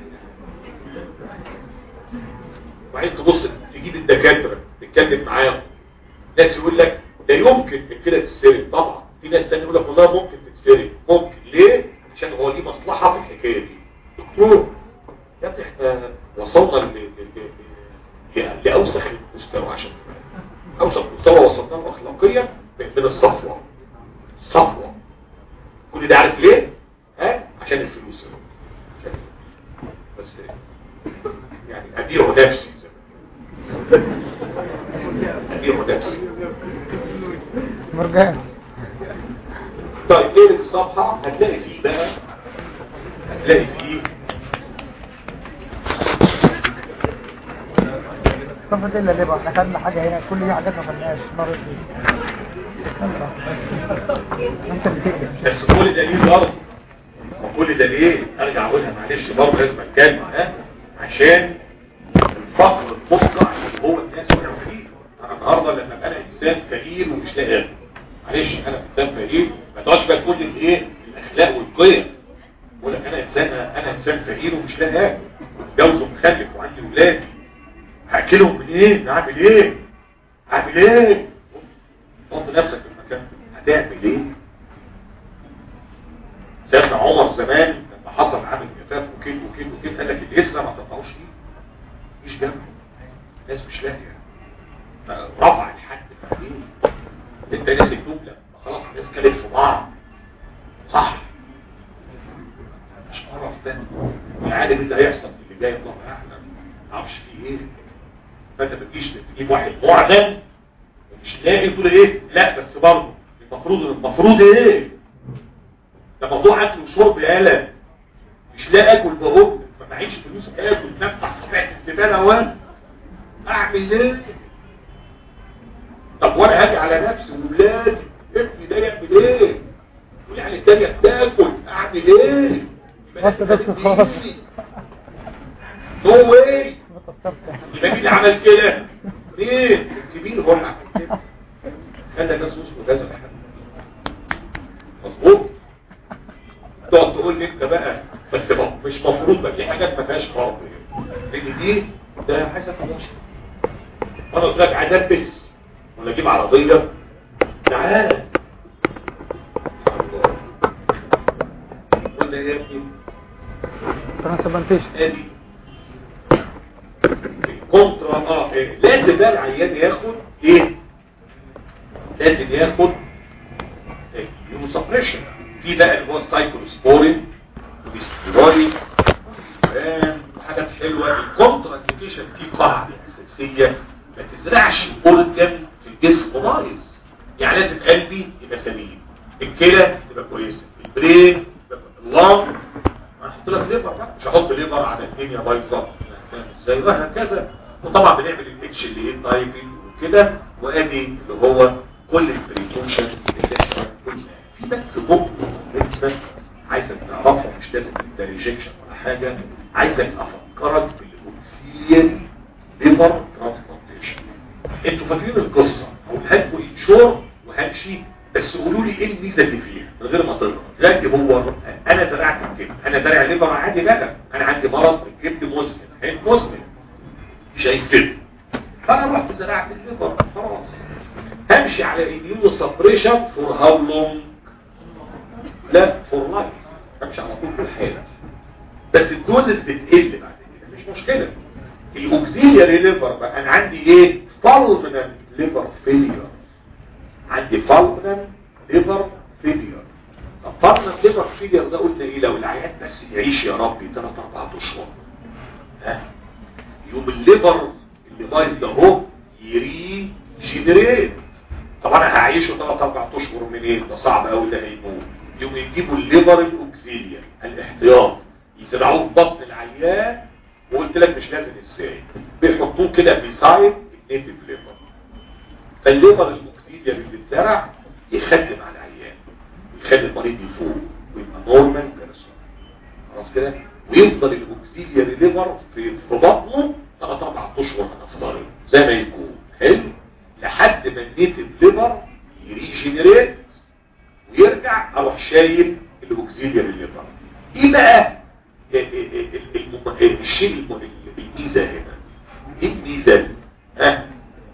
[SPEAKER 2] وبعدين تبص تجيب الدكاتره تتكلم معاهم ناس يقول لك لا يمكن كده تتسرق طبعا في ناس تاني يقول لك والله ممكن تتسرق ممكن ليه عشان هو ليه مصلحه في الحكايه دي دكتور يا ابني احنا وصلنا ل- ل- ل- ل- لاوسخ المستوى عشان اوسخ مستوى وصلنا له اخلاقيا من من الصفوه الصفوه كل ده عارف ليه ها عشان الفلوس عشان بس يعني ابيع نفسي زي ما ابيع نفسي
[SPEAKER 1] مرجان
[SPEAKER 2] طيب ايه الصفحة هتلاقي فيه بقى هتلاقي فيه
[SPEAKER 1] صفة الا اللي بقى احنا خدنا حاجة هنا كل دي حاجات ما خدناهاش مرة دي انت اللي تقدر
[SPEAKER 2] بس كل ده ليه برضه وكل ده ليه ارجع اقولها معلش برضه لازم اتكلم ها عشان الفقر المطلع اللي هو الناس وقعوا فيه انا النهارده لما ابقى انا انسان فقير ومش لاقي اكل معلش انا انسان فقير ما تقعدش بقى تقول لي الايه الاخلاق والقيم بقول لك انا انسان انا انسان فقير ومش لاقي اكل متجوز ومخلف وعندي ولاد هاكلهم منين اعمل ايه اعمل ايه حط نفسك في المكان هتعمل ايه سيدنا عمر زمان لما حصل عامل جفاف وكيل وكيل وكيل قال لك اللي يسرى ما تقطعوش ايه مفيش جنب الناس مش لاقيه رفع الحد فاهمين انت ناسي جمله خلاص الناس كانت في بعض صح مش قرف ده العادة اللي هيحصل في اللي جاي الله اعلم ما اعرفش فيه ايه فانت ما تجيش تجيب واحد معدن ومش لاقي تقول ايه لا بس برضه المفروض المفروض ايه ده موضوع اكل وشرب يالا مش لا اكل بقوم ما معيش فلوس اكل نفتح صفحه الزباله وانا اعمل ايه طب وانا هاجي على نفسي وولادي ابني ده يعمل ايه والعيال التانية بتاكل اعمل ايه
[SPEAKER 1] بس بس خلاص
[SPEAKER 2] نو واي
[SPEAKER 1] ما تأثرت
[SPEAKER 2] يبقى مين اللي عمل كده مين الكبير هو اللي عمل كده هذا ناس اسمه كذا مظبوط تقعد تقول لي انت بقى بس بقى مش مفروض بقى في حاجات ما فيهاش فرض لان دي ده حسب ماشي انا قلت لك عايز البس ولا اجيب عربيه تعالى قلنا يا ابني
[SPEAKER 1] ترانسبلانتيشن
[SPEAKER 2] ادي الكونترا اه إيه. لازم بقى العيان ياخد ايه لازم ياخد يوسبريشن في بقى اللي هو السايكلوسبورين والستيرويد وحاجات حلوه الكونترا انديكيشن في قاعده اساسيه ما تزرعش اورجن في الجسم بايظ يعني لازم قلبي يبقى سليم الكلى تبقى كويسه البرين اللنج هحط لك ليبر بقى مش هحط ليبر على الدنيا بايظه فاهم ازاي وهكذا وطبعا بنعمل الاتش اللي ايه تايبنج وكده وادي اللي هو كل البريكوشنز اللي احنا قلنا في بس نقطه بس عايزك تعرفها مش لازم تبقى ريجكشن ولا حاجه عايزك افكرك بالاوكسيلياري ليبر ترانسبلانتيشن انتوا فاكرين القصه هقولها لكم ان شور وهمشي بس قولوا لي ايه الميزه اللي فيها من غير ما تقرا دلوقتي هو انا زرعت الكبد انا زارع ليبر عادي بقى انا عندي مرض الكبد مزمن هيك مزمن مش هيفيد فانا رحت زرعت الليبر خلاص همشي على الاميون سبريشن فور هاو لونج لا فور لايف همشي على طول طول حياتي بس الدوزز بتقل بعد كده مش مشكله الاوكسيلياري ليفر بقى انا عندي ايه فالمنال ليفر فيلير عندي فالمنال ليفر فيلير طب فالمنال ليفر فيلير ده قلنا ايه لو العيان بس يعيش يا ربي 3 4 اشهر ها يوم الليفر اللي بايظ ده اهو يري جنريت طبعا انا هعيشه 3 4 اشهر منين ده صعب قوي ده هيموت يوم يجيبوا الليفر الاوكسيليا الاحتياط يزرعوه في بطن العيان وقلت لك مش لازم ازاي بيحطوه كده بيسايد النيتف ليفر فالليفر الاوكسيليا اللي بيتزرع يخدم على العيان يخلي المريض يفوق ويبقى نورمال بيرسون خلاص كده ويفضل الاوكسيليا ليفر في في بطنه 3 4 اشهر هنفترض زي ما يكون حلو لحد ما النيتف ليفر يريجنريت ويرجع اروح شايل الاوكسيليا ليفر ايه بقى الم- الشيء الم- الميزه هنا ايه الميزه ها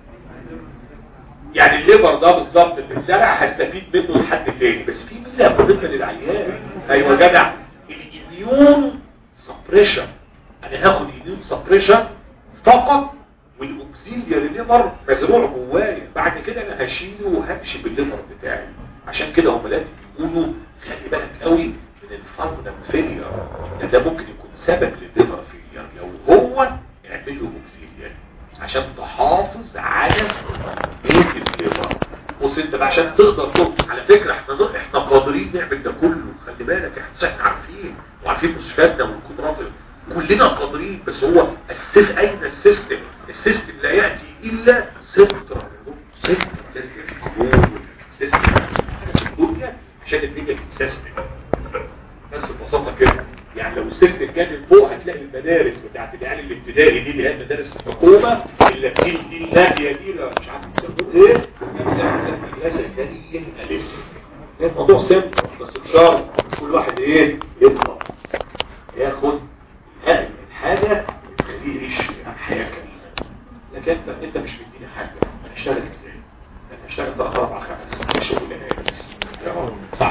[SPEAKER 2] يعني الليفر ده بالظبط اللي اتزرع هستفيد منه لحد تاني بس في ميزه مهمه للعيان ايوه يا جدع الاميون سبريشن انا هاخد اميون سبريشن فقط والاوكسيلياري ليفر مزروع جوايا بعد كده انا هشيله وهمشي بالليفر بتاعي عشان كده هم لازم يقولوا خلي بالك قوي من الفاندم فيلير ده ممكن يكون سبب للليفر فيلير لو هو اعمل له اوكسيلياري عشان تحافظ على بيت الليفر بص انت بقى عشان تقدر تقف على فكرة احنا احنا قادرين نعمل ده كله خلي بالك احنا احنا عارفين وعارفين مستشفياتنا والقدرات كلنا قادرين بس هو السيس اين السيستم السيستم لا يأتي الا سنترال سنترال لازم في قبول سيستم حاجة في الدنيا عشان الدنيا تتسيستم بس ببساطة كده يعني لو السيستم كان من فوق هتلاقي المدارس بتاعت العيال الابتدائي دي اللي هي مدارس الحكومة اللي بتيجي دي النادية دي اللي مش عارف يسموه ايه المدرسة الثانية الف الموضوع سهل بس بشرط كل واحد ايه يطلع ياخد هذه الحاجة تخليه يعيش حياة كريمة لكن انت انت مش مديني حاجة هشتغل ازاي؟ انا هشتغل ثلاث اربع خمس ست شغلانات صعب